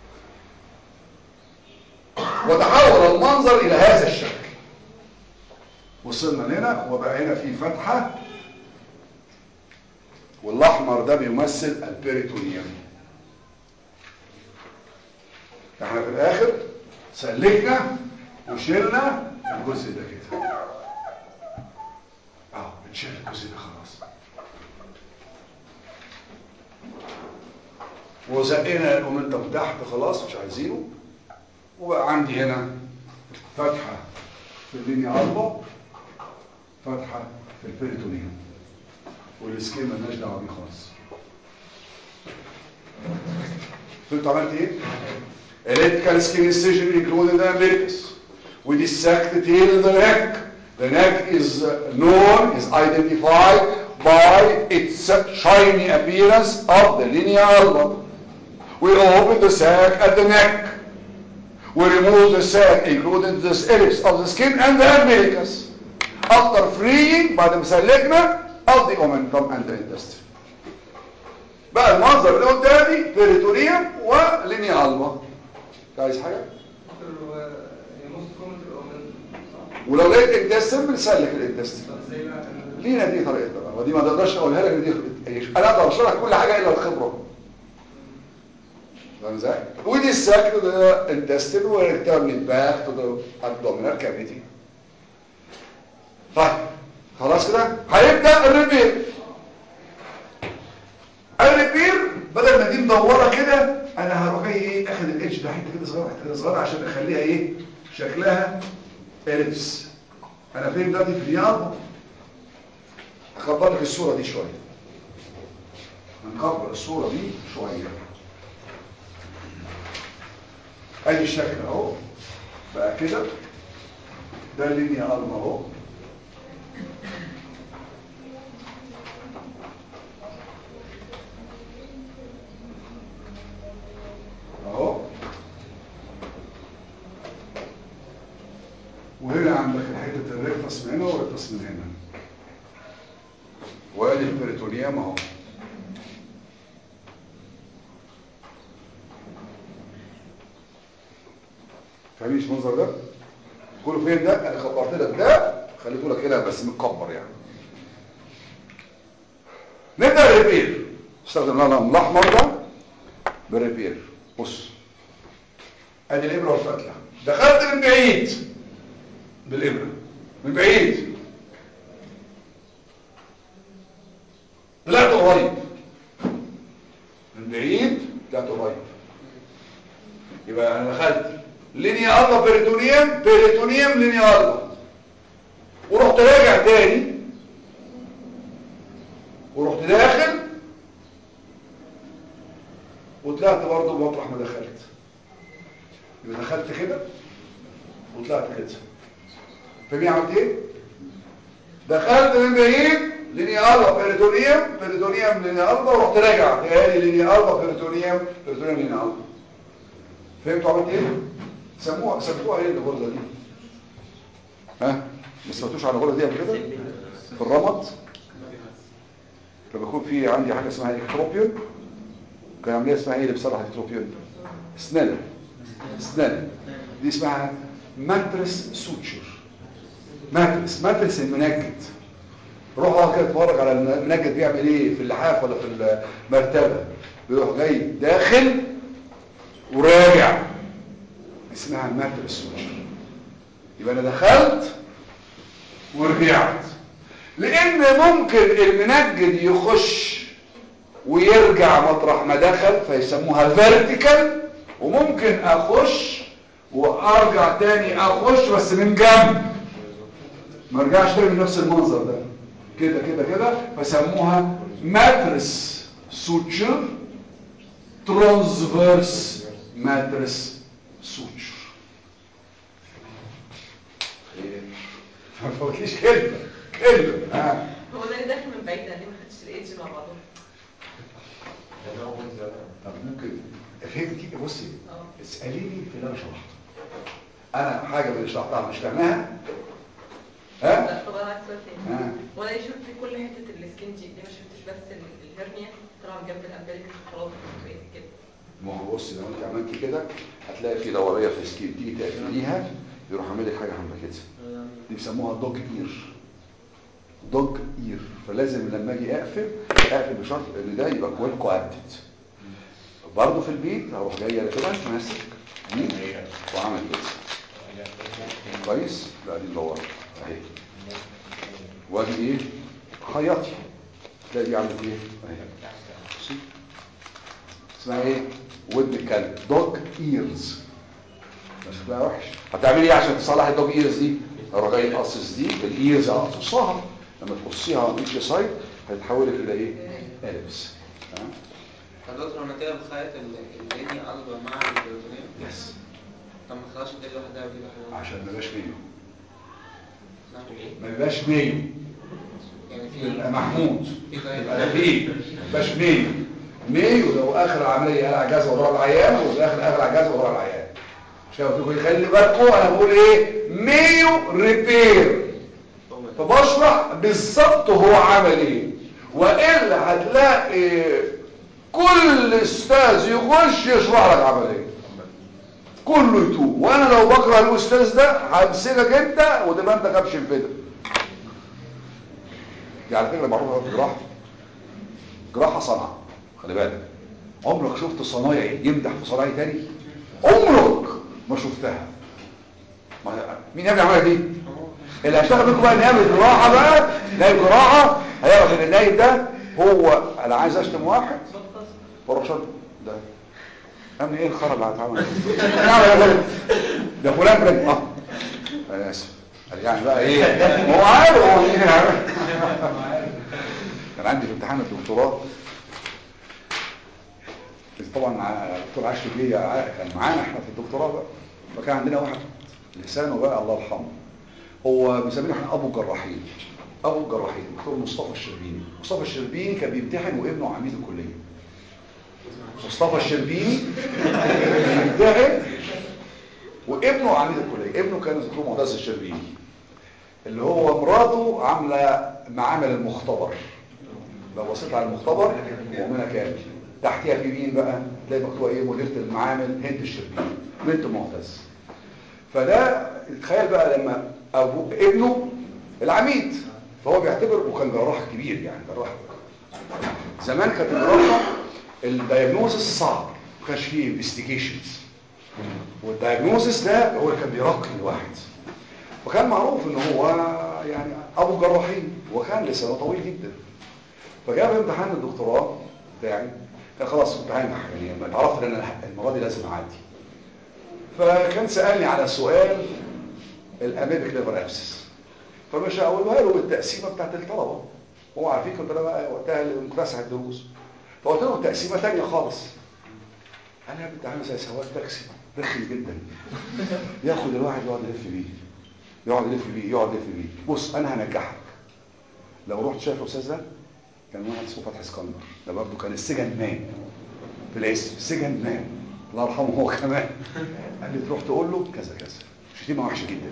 وتحول المنظر الى هذا الشكل وصلنا لهنا وبقى هنا في فتحه والاحمر ده بيمثل البيريتونيوم احنا في الاخر سلكنا وشيلنا الجزء ده كده اهو بنشيل الجزء ده خلاص وزقنا الاومنتم تحت خلاص مش عايزينه وبقى عندي هنا فتحه في اللينيا البا فتحه في البيريتونيوم والسكين مالناش دعوه بيه خالص فهمت عملت ايه electrical skin incision included the umbilicus we dissect the tail and the neck the neck is known is identified by its shiny appearance of the linea alba we open the sac at the neck we remove the sac including the ellipse of the skin and the umbilicus after freeing بعد ما سلكنا of the omentum and the intestine بقى المنظر اللي قدامي بيريتونيوم ولينيا البا عايز حاجه ولو لقيت انتستين بنسلك الانتستين لينا دي طريقتنا بقى ودي ما تقدرش اقولها لك دي انا اقدر اشرح كل حاجه الا الخبره فاهم ازاي ودي الساك تو ذا انتستين وريتيرن باك تو ذا ابدومينال كافيتي طيب خلاص كده هيبدا الريبير الريبير بدل ما دي مدوره كده انا هروح جاي ايه اخد الاتش ده حته كده صغيره حته كده صغيره عشان اخليها ايه شكلها اليبس انا فين دلوقتي في الرياض اكبر لك الصوره دي شويه هنكبر الصوره دي شويه ادي الشكل اهو بقى كده ده اللينيا قلم اهو اهو وهنا عندك حته الريكتس من هنا والريكتس من هنا وادي البريتونيوم اهو فاهمين المنظر ده كله فين ده انا كبرت لك ده خليته لك هنا بس متكبر يعني نبدا الريبير استخدم القلم الاحمر ده بالريبير بص ادي الابره والفتله دخلت من بعيد بالابره من بعيد طلعت قريب من بعيد طلعت قريب يبقى انا دخلت لينيا الله بيريتونيوم بيريتونيوم لينيا الله ورحت راجع تاني ورحت داخل وطلعت برضه مطرح ما دخلت يبقى دخلت كده وطلعت كده فاهمين عملت ايه دخلت من بعيد لينيا البا بيريتونيوم بيريتونيوم لينيا البا ورحت راجع تاني لينيا البا بيريتونيوم بيريتونيوم لينيا البا فهمتوا عملت ايه سموها سموها ايه الغرزه دي ها ما سمعتوش عن الغرزه دي قبل كده في الرمد لما يكون في عندي حاجه اسمها اكتروبيون كان عمليه اسمها ايه اللي بصلح الاكتروبيون سنال سنال دي اسمها ماترس سوتشر ماترس ماترس المنجد روح اقعد كده اتفرج على المنجد بيعمل ايه في اللحاف ولا في المرتبه بيروح جاي داخل وراجع اسمها ماترس سوتشر يبقى انا دخلت ورجعت لان ممكن المنجد يخش ويرجع مطرح ما دخل فيسموها فيرتيكال وممكن اخش وارجع تاني اخش بس من جنب ما ارجعش تاني من نفس المنظر ده كده كده كده فسموها ماترس سوتشر ترانسفيرس ماترس سوتشر ما فوتليش كلمه كلمه ها هو ده اللي داخل من بعيد ليه ما خدتش الايدج مع بعضهم طب ممكن فهمتي بصي اه اساليني في اللي انا شرحته انا حاجه من اللي شرحتها مش فاهمها ها لا طب انا عايز سؤال تاني ها هو انا يشوف في كل حته السكين دي ليه ما شفتش بس ال- الهرنيا طبعا جنب الامبليك خلاص بقيت كده ما هو بصي لو انت عملتي كده هتلاقي في دوريه في السكين تيجي تقفليها يروح عامل لك حاجه عامله كده دي بيسموها دوج اير دوج اير فلازم لما اجي اقفل اقفل بشرط ان ده يبقى كويل كوابتد برضه في البيت هروح جاي أنا كده ماسك دي وعامل كده كويس لا دي مدوره اهي وادي ايه خياطي تلاقي دي عملت ايه اهي بصي. اسمها ايه ودن الكلب دوج ايرز شكلها وحش هتعملي ايه عشان تصلح الدوج ايرز دي اروح جاي اقصص دي الايرز اقصصها لما تقصيها من ايتش سايد هتتحول الى ايه البس تمام طب دكتور لما تبقى بخيط الدنيا قلبة مع البروتونين يس طب ما تخلصش دي لوحدها ودي لوحدها عشان ما يبقاش ميو نعم. ما يبقاش ميو يعني يبقى في محمود في طيب يبقى لذيذ ما يبقاش ميو ميو لو اخر العمليه قلع جهاز وراء العيان وفي الاخر قلع جهاز وراء العيان مش كده قلت لكم خلي بالكم انا بقول ايه ميو ريبير فبشرح بالظبط هو عمل ايه والا هتلاقي كل استاذ يخش يشرح لك عمل ايه كله يتوب وانا لو بكره الاستاذ ده همسكك انت وتبقى انت كبش الفدا دي على فكره معروفه في الجراحه جراحه صنعه خلي بالك عمرك شفت صنايعي يمدح في صنايعي تاني عمرك ما شفتها ما مين يعمل العمليه دي اللي هيشتغل بيكم بقى نائب الجراحه بقى نائب جراحه هيعرف ان النائب ده هو انا عايز اشتم واحد بروح شتم ده امن ايه الخرا اللي هتعمل ده؟ ده فلان فلان اه انا اسف قال يعني بقى ايه هو عارف هو ايه عارف. كان عندي في امتحان الدكتوراه طبعا ع- دكتور عاشر بيه ع- كان معانا احنا في الدكتوراه بقى فكان عندنا واحد لسانه بقى الله يرحمه هو بيسمينا احنا ابو الجراحين ابو الجراحين دكتور مصطفى الشربيني مصطفى الشربيني كان بيمتحن وابنه عميد الكليه مصطفى الشربيني بيمتحن وابنه عميد الكليه ابنه كان دكتور معتز الشربيني اللي هو مراته عامله معامل المختبر لو بصيت على المختبر مؤمنه كامل تحتيها في مين بقى تلاقي مكتوبه ايه مديره المعامل هند الشربيني بنت معتز فده تخيل بقى لما ابو ابنه العميد فهو بيعتبر وكان جراح كبير يعني جراح زمان كانت الجراحه الدايجنوزس صعب ما كانش فيه انفستيجيشنز والدايجنوزس ده هو اللي كان بيرقي الواحد وكان معروف ان هو يعني ابو الجراحين وكان لسانه طويل جدا فجاء في امتحان الدكتوراه بتاعي كان خلاص امتحان يعني ما اتعرفت ان انا المره دي لازم اعدي فكان سالني على سؤال الاميبك ليفر ابسس فمش هقولها له بالتقسيمه بتاعت الطلبه هو عارفين كنت انا بقى وقتها مكتسح الدروس فقلت له تقسيمه ثانيه خالص انا يا ابني عامل زي سواق تاكسي رخم جدا ياخد الواحد يقعد يلف بيه يقعد يلف بيه يقعد يلف بيه بص انا هنجحك لو رحت شايف الاستاذ ده كان واحد اسمه فتحي اسكندر ده برضه كان السجن مان في الاسم سجن مان الله يرحمه هو كمان قال لي تروح تقول له كذا كذا شتيمه وحشه جدا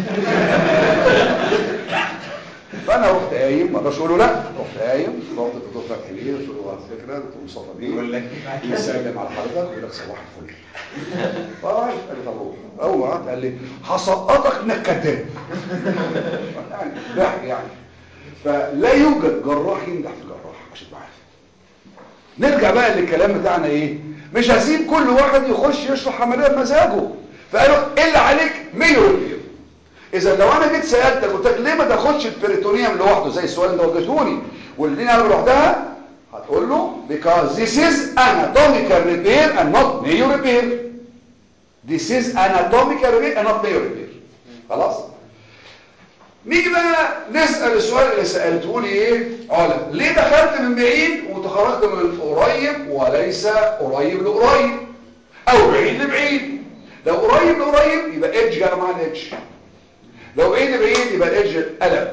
فانا رحت قايم ما اقدرش اقول له لا رحت قايم رحت للدكتور فتحي بيه قلت له على فكره دكتور مصطفى بيه يقول لك يسلم على حضرتك ويقول لك صباح الفل فراح قال لي طب روح. اول ما رحت قال لي هسقطك انك كذاب يعني ضحك يعني فلا يوجد جراح ينجح في جراح عشان تبقى عارف نرجع بقى للكلام بتاعنا ايه مش هسيب كل واحد يخش يشرح عمليه بمزاجه فقالوا ايه اللي عليك مية اذا لو انا جيت سالتك قلت لك ليه ما تاخدش البريتونيوم لوحده زي السؤال اللي انت وجهتوني واللي انا لوحدها هتقول له because this is anatomical repair and not mayo repair this is anatomical repair and not mayo repair خلاص نيجي بقى نسأل السؤال اللي سألته لي ايه علا ليه دخلت من بعيد وتخرجت من قريب وليس قريب لقريب او بعيد لبعيد لو قريب لقريب يبقى ايدج جاء مع الايدج لو بعيد لبعيد يبقى الايدج قلب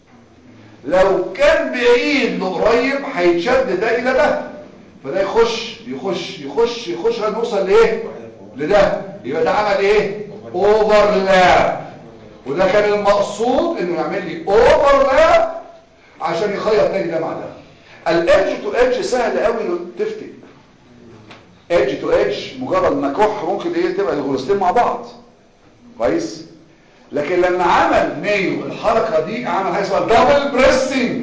لو كان بعيد لقريب هيتشد ده الى ده فده يخش يخش يخش يخش هنوصل لايه لده يبقى ده عمل ايه اوفرلاب وده كان المقصود انه يعمل لي اوفرلاب عشان يخيط تاني ده مع ده الادج تو ادج سهل قوي انه تفتك ايدج تو ايدج مجرد ما كح ممكن ايه تبقى الغرزتين مع بعض كويس لكن لما عمل مايو الحركه دي عمل حاجه اسمها دبل بريسنج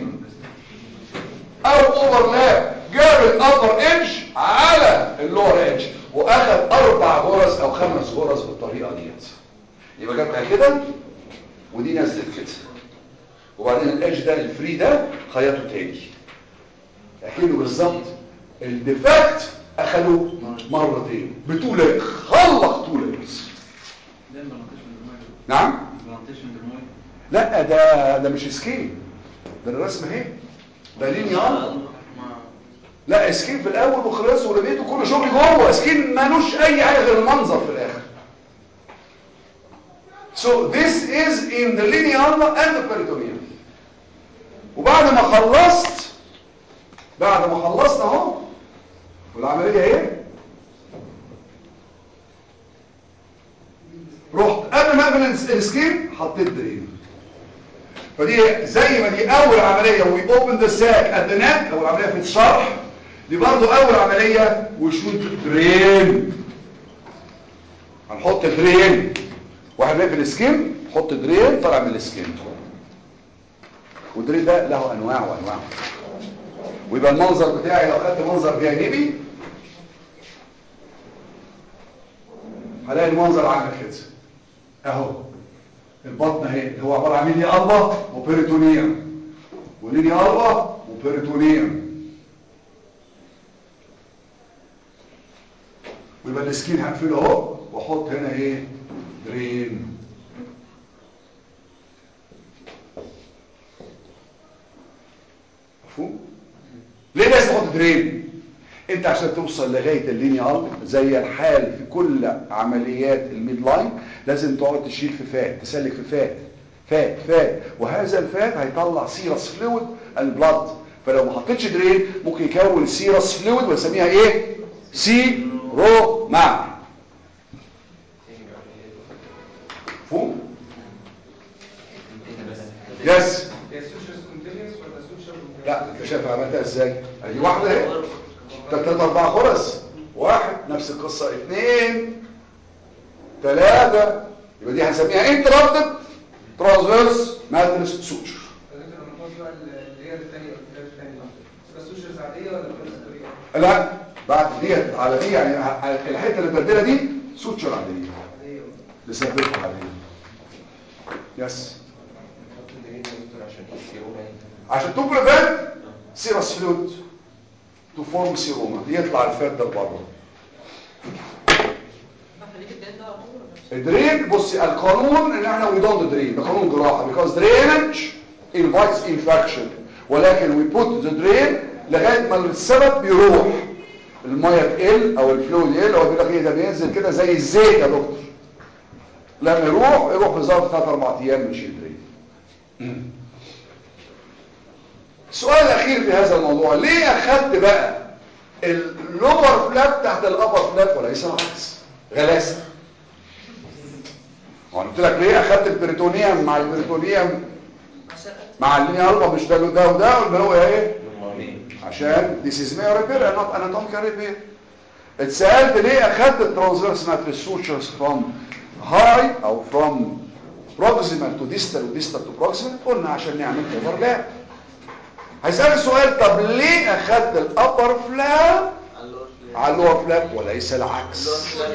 او اوفرلاب جاب الابر ايدج على اللور ايدج واخد اربع غرز او خمس غرز بالطريقه ديت يبقى جابها كده ودي نزلت كده وبعدين الايدج ده الفري ده خيطه تاني اكنه بالظبط الديفكت اخدوه مرتين بتو لاير خلق تو لايرز ده ما نطيش من الميه نعم ما نطيش من الميه لا ده ده مش سكين ده الرسمه اهي ده لينيال ما لا سكين في الاول وخلاص ولقيته كل شغل جوه سكين مالوش اي حاجه غير المنظر في الاخر So this is in the lineal and the peritoneum. وبعد ما خلصت بعد ما خلصنا اهو والعمليه ايه رحت قبل ما اقفل السكين حطيت درين فدي زي ما دي اول عمليه وي اوبن ذا ساك ات ذا نك اول عمليه في الشرح دي برضو اول عمليه وشوت درين هنحط درين واحد بيقفل السكين حط درين طالع من السكين والدرين ده له انواع وانواع ويبقى المنظر بتاعي لو خدت منظر جانبي هلاقي المنظر عامل كده اهو البطن اهي اللي هو عباره عن لينيا البا وبيريتونيوم ولينيا البا وبيريتونيوم ويبقى السكين هقفله اهو واحط هنا ايه درين مفهوم ليه لازم تحط درين انت عشان توصل لغايه اللينيال زي الحال في كل عمليات الميد لاين لازم تقعد تشيل في فات تسلك في فات فات فات وهذا الفات هيطلع سيرس فلويد البلاد فلو ما حطيتش درين ممكن يكون سيرس فلويد ونسميها ايه سي رو مع مفهوم يس هي سوشيال كونتينيوس ولا سوشيال لا انت شايف عملتها ازاي ادي واحده اهي ثلاثة اربعة غرز واحد نفس القصة اثنين ثلاثة يبقى دي هنسميها انترابتد ترانسفيرس ماتريس سوتشر لما نخلص بقى اللي هي الثانيه والثالثه الثانيه تبقى سوشيالز عاديه ولا بنفس الطريقه؟ لا بعد ديت على دي يعني ه- الحته اللي مبدله دي سوتشر عاديه لسببها عاديه يس نحط الدرين يا دكتور عشان السيروما عشان تو بريفنت سيرس فلويد تو فورم سيروما يطلع الفات ده بره خليك الدين ده على طول ولا مش؟ الدرين بصي القانون ان احنا وي دونت درين ده قانون جراحه because drainage invites infection ولكن we put the drain لغايه ما السبب بيروح الميه تقل او الفلويد يقل او بيقول لك ايه ده بينزل كده زي الزيت يا دكتور لما يروح يروح في ظرف 3 4 ايام نشيل درين السؤال الاخير في هذا الموضوع ليه اخدت بقى اللور فلاب تحت الابر فلاب وليس العكس غلاسه هو انا قلت لك ليه اخدت البريتونيوم مع البريتونيوم عشان مع اللينيا البا مش ده ده وده قلنا هو ايه عشان this is mere repair and not anatomical repair اتسألت ليه اخدت الترانسفيرس ماتريس سوتشرز from high او from proximal to distal و distal to proximal قلنا عشان نعمل overlap هيسأل سؤال طب ليه اخدت الابر فلاب على اللور فلاب وليس العكس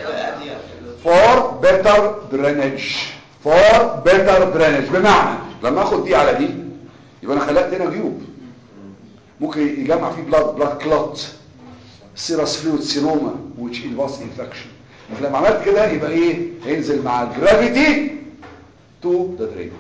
for better drainage for better drainage بمعنى لما اخد دي على دي يبقى انا خلقت هنا جيوب ممكن يجمع فيه بلاد بلاد كلوت سيرس فلويد سيروما which involves infection لما عملت كده يبقى ايه هينزل مع الجرافيتي تو ذا درين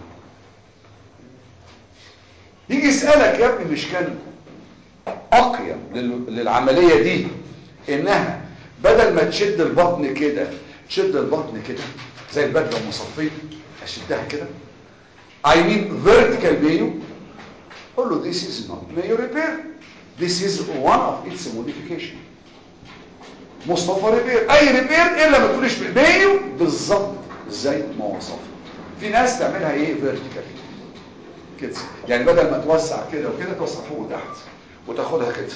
يجي يسألك يا ابني مش كان اقيم لل- للعملية دي انها بدل ما تشد البطن كده تشد البطن كده زي البدلة المصفية اشدها كده I mean vertical mayo قول له this is not mayo repair this is one of its modification مصطفى ريبير اي ريبير الا ما تقولش مايو بالظبط زي ما وصف في ناس تعملها ايه فيرتيكال كده يعني بدل ما توسع كده وكده توسع فوق وتحت وتاخدها كده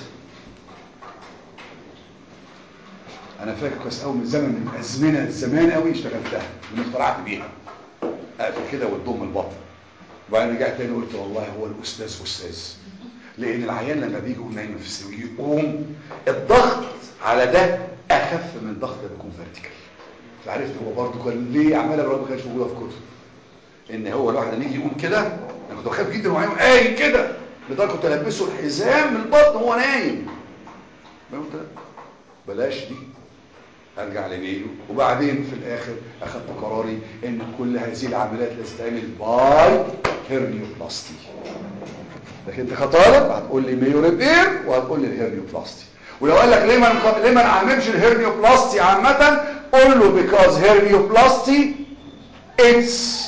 انا فاكر كويس قوي من زمن من ازمنه زمان قوي اشتغلتها واخترعت بيها اقفل كده وتضم البطن وبعدين رجعت تاني قلت والله هو الاستاذ استاذ لان العيان لما بيجي يقوم نايم في السرير يقوم الضغط على ده اخف من الضغط اللي بيكون فيرتيكال فعرفت هو برضه كان ليه عماله برضه ما كانش موجوده في كتب ان هو الواحد لما يجي يقوم كده انا كنت بخاف جدا وهو قايم كده لدرجه كنت البسه الحزام من البطن وهو نايم قلت لا بلاش دي ارجع لميله وبعدين في الاخر اخذت قراري ان كل هذه العمليات لازم تعمل باي هيرنيوبلاستي لكن انت كطالب هتقول لي ميو ريبير وهتقول لي الهيرنيوبلاستي ولو قال لك ليه ما نق- ليه ما نعممش الهيرنيوبلاستي عامه قول له because هيرنيوبلاستي its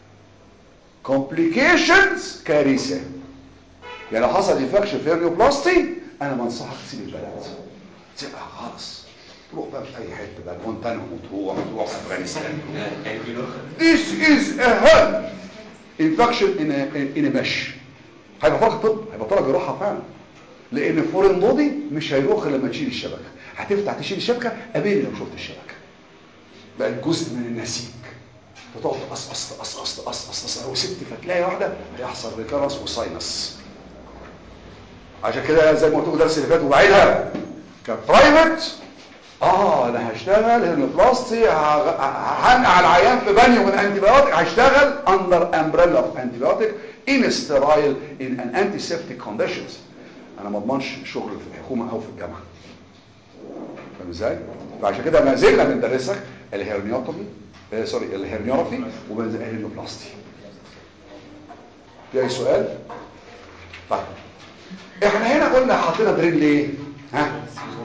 complications كارثه يعني لو حصل انفكشن في هيرنيوبلاستي انا ما انصحك تسيب البلد تسيبها خالص تروح بقى في اي حته بقى جوانتانامو تروح تروح في افغانستان This is a health infection in a, in a mesh هيبطلك طب هيبطلك جراحه فعلا لان الفورين بودي مش هيروح غير لما تشيل الشبكه هتفتح تشيل الشبكه قابلني لو شفت الشبكه بقت جزء من النسيج فتقعد تقصقص تقصقص تقصقص تقصقص لو سبت فتلاقي واحده هيحصل ريكارس وساينس عشان كده زي ما قلت لكم درس اللي فات وبعيدها كبرايفت اه انا هشتغل هيرنوبلاستي هنقع العيان في بانيو من انتيبيوتيك هشتغل اندر امبريلا اوف انتيبيوتيك ان سترايل ان ان انتي سيبتيك كونديشنز انا ما اضمنش شغل في الحكومه او في الجامعه فاهم ازاي فعشان كده ما زلنا بندرسك الهيرنيوتومي آه سوري الهيرنيوتومي والهيرنيوبلاستي في اي سؤال طيب احنا هنا قلنا حطينا درين ليه ها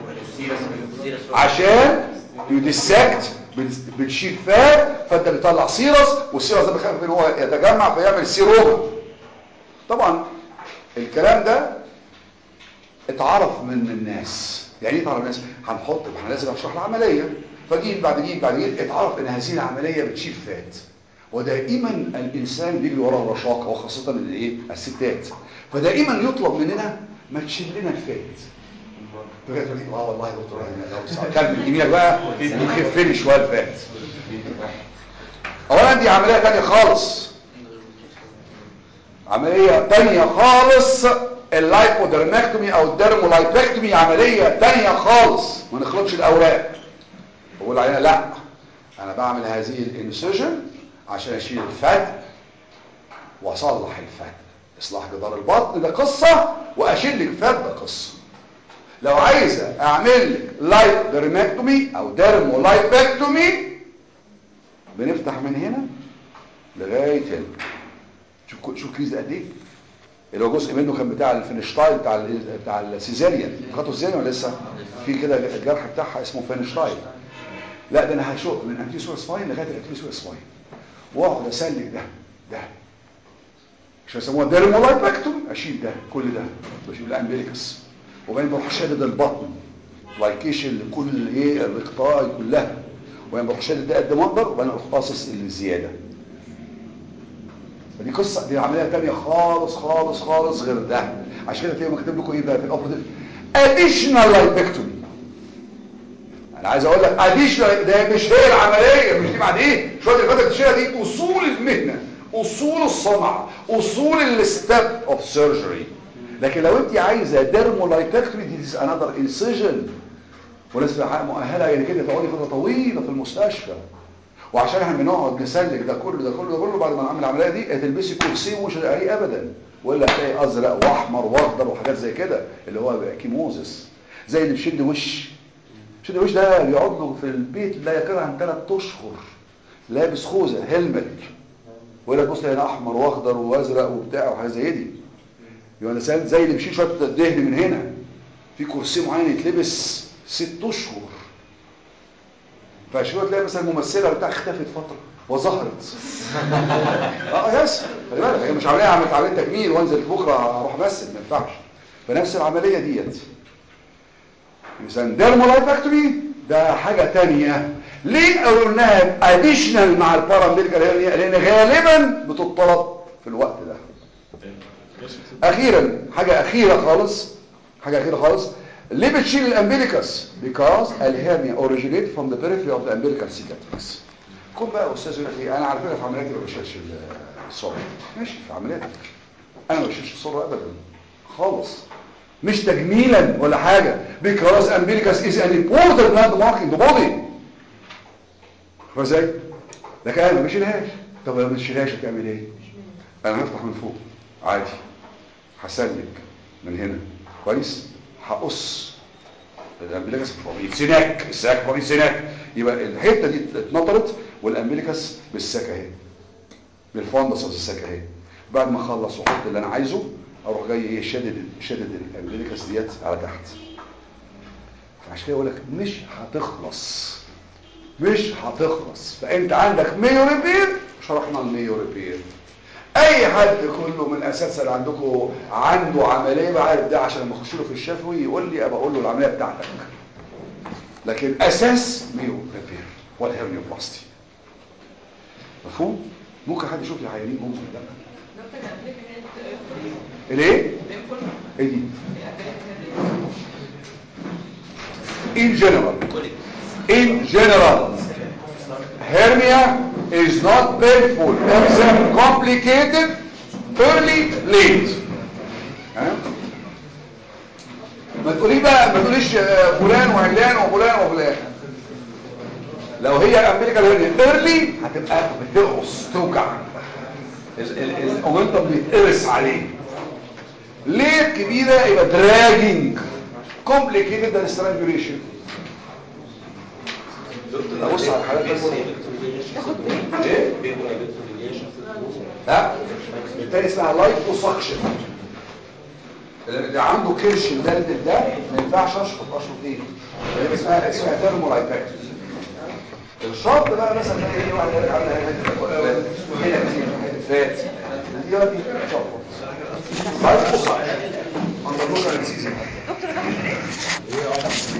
عشان يدسكت بتشيل فات فانت بتطلع سيرس والسيرس ده بيخاف ان هو يتجمع فيعمل سيروما طبعا الكلام ده اتعرف من الناس يعني ايه اتعرف الناس هنحط احنا لازم اشرح العمليه فجيل بعد جيل بعد جيل اتعرف ان هذه العمليه بتشيل فات ودائما الانسان بيجري ورا الرشاقه وخاصه الايه الستات فدائما يطلب مننا ما تشيل لنا الفات فجأة تقول لي اه والله يا دكتور انا لو كان من يمينك بقى وخف لي شويه الفات اولا دي عمليه ثانيه خالص عمليه ثانيه خالص اللايبودرمكتومي او الديرمولايبكتومي عمليه ثانيه خالص ما نخلطش الاوراق بقول عليها لا انا بعمل هذه الانسجن عشان اشيل الفتق واصلح الفتق اصلاح جدار البطن ده قصة واشيل لك فتق ده قصة لو عايزة اعمل لك لايت درمكتومي او ديرمو لايبكتومي بنفتح من هنا لغاية هنا شوف شوف كيس قد ايه اللي هو جزء منه كان بتاع الفينشتاين بتاع ال بتاع السيزاريان خدته السيزاريان ولا لسه في كده الجرح بتاعها اسمه فينشتاين لا ده انا هشق من انتيسور سباين لغايه الانتيسور سباين واقعد اسلك ده ده مش هيسموها ديرمولايبكتوم اشيل ده كل ده بشيل الامبليكس وبعدين بروح شادد البطن لايكيشن لكل ايه الرقطاي كلها وبعدين بروح شادد ده قد ما اقدر وبعدين اروح قاصص الزياده فدي قصه دي عمليه ثانيه خالص خالص خالص غير ده عشان كده تلاقيهم كاتب لكم ايه بقى في الاوبريتيف اديشنال لايبكتومي انا عايز اقول لك اديشنال ده مش هي العمليه مش دي بعد ايه شويه اللي فاتت تشيلها دي اصول المهنه اصول الصنعه اصول الستيب اوف سيرجري لكن لو انت عايزه ديرمولايبكتومي دي از انذر انسيجن ولسه مؤهله يعني كده تقعدي فتره طويله في المستشفى وعشان احنا بنقعد نسلك ده كله ده كله ده كله بعد ما نعمل العمليه دي هتلبسي كرسي ومش هتلاقيه ابدا ولا هتلاقي ازرق واحمر واخضر وحاجات زي كده اللي هو كيموزس زي اللي بشد وش شد وش ده بيقعد له في البيت لا يقل عن ثلاث اشهر لابس خوذه هيلمت ولا تبص هنا احمر واخضر وازرق وبتاع وحاجات زي دي يبقى ده زي اللي بيشيل شويه دهن من هنا في كرسي معين يتلبس ست اشهر فشويه تلاقي مثلا الممثله بتاع اختفت فتره وظهرت اه يس خلي بالك هي مش عمليه عملت عمليه تجميل وانزل بكره اروح امثل ما ينفعش فنفس العمليه ديت مثلا ديرمولايبكتومي ده حاجه تانية ليه قلناها اديشنال مع الباراميديكال لان غالبا بتطلب في الوقت ده اخيرا حاجه اخيره خالص حاجه اخيره خالص ليه بتشيل الامبليكس because الهرنيا originate from the periphery of the umbilical cicatrix كون بقى استاذ يقول لك ايه انا على فكره في عملياتي ما بشيلش الصوره ماشي في عملياتك انا ما بشيلش الصوره ابدا خالص مش تجميلا ولا حاجه because umbilicus is an important landmark in the body فازاي لكن انا ما بشيلهاش طب لو ما بشيلهاش هتعمل ايه انا هفتح من فوق عادي هسلك من هنا كويس هقص الامبليكس فوقيه سناك الساك فوقيه سناك يبقى الحته دي اتنطرت والامبليكس بالساك اهي بالفندس الساك اهي بعد ما اخلص واحط اللي انا عايزه اروح جاي ايه شادد شادد الامبليكس ديت على تحت فعشان كده اقول لك مش هتخلص مش هتخلص فانت عندك ميو ريبير شرحنا الميو ريبير اي حد كله من اساتذه اللي عندكم عنده عمليه بعرف ده عشان لما اخش له في الشفوي يقول لي ابقى اقول له العمليه بتاعتك لكن اساس ميو ريبير والهرنيوبلاستي مفهوم ممكن حد يشوف لي عيانين ممكن ده دكتور كان قبل كده الايه بينفل ايه دي in general in general hernia is not painful except complicated early late ها؟ ما تقولي بقى ما تقوليش آه، فلان وعلان وفلان وفلان لو هي امريكا هيرنيا early هتبقى بتقص توجع الاومنتم بيتقرص عليه ليه كبيرة يبقى دراجنج complicated than strangulation ابص على الحالات دي ايه لا التاني اسمها لايفوسكشن اللي عنده كرش مدلدل ده ما ينفعش اشفط اشفط ايه اللي اسمها اسمها ثيرمولايتكتومي الشرط بقى مثلا تلاقي ايه واحد يقول عامله هنا هنا كتير فات دي دي شرط لايفوسكشن under local anesthesia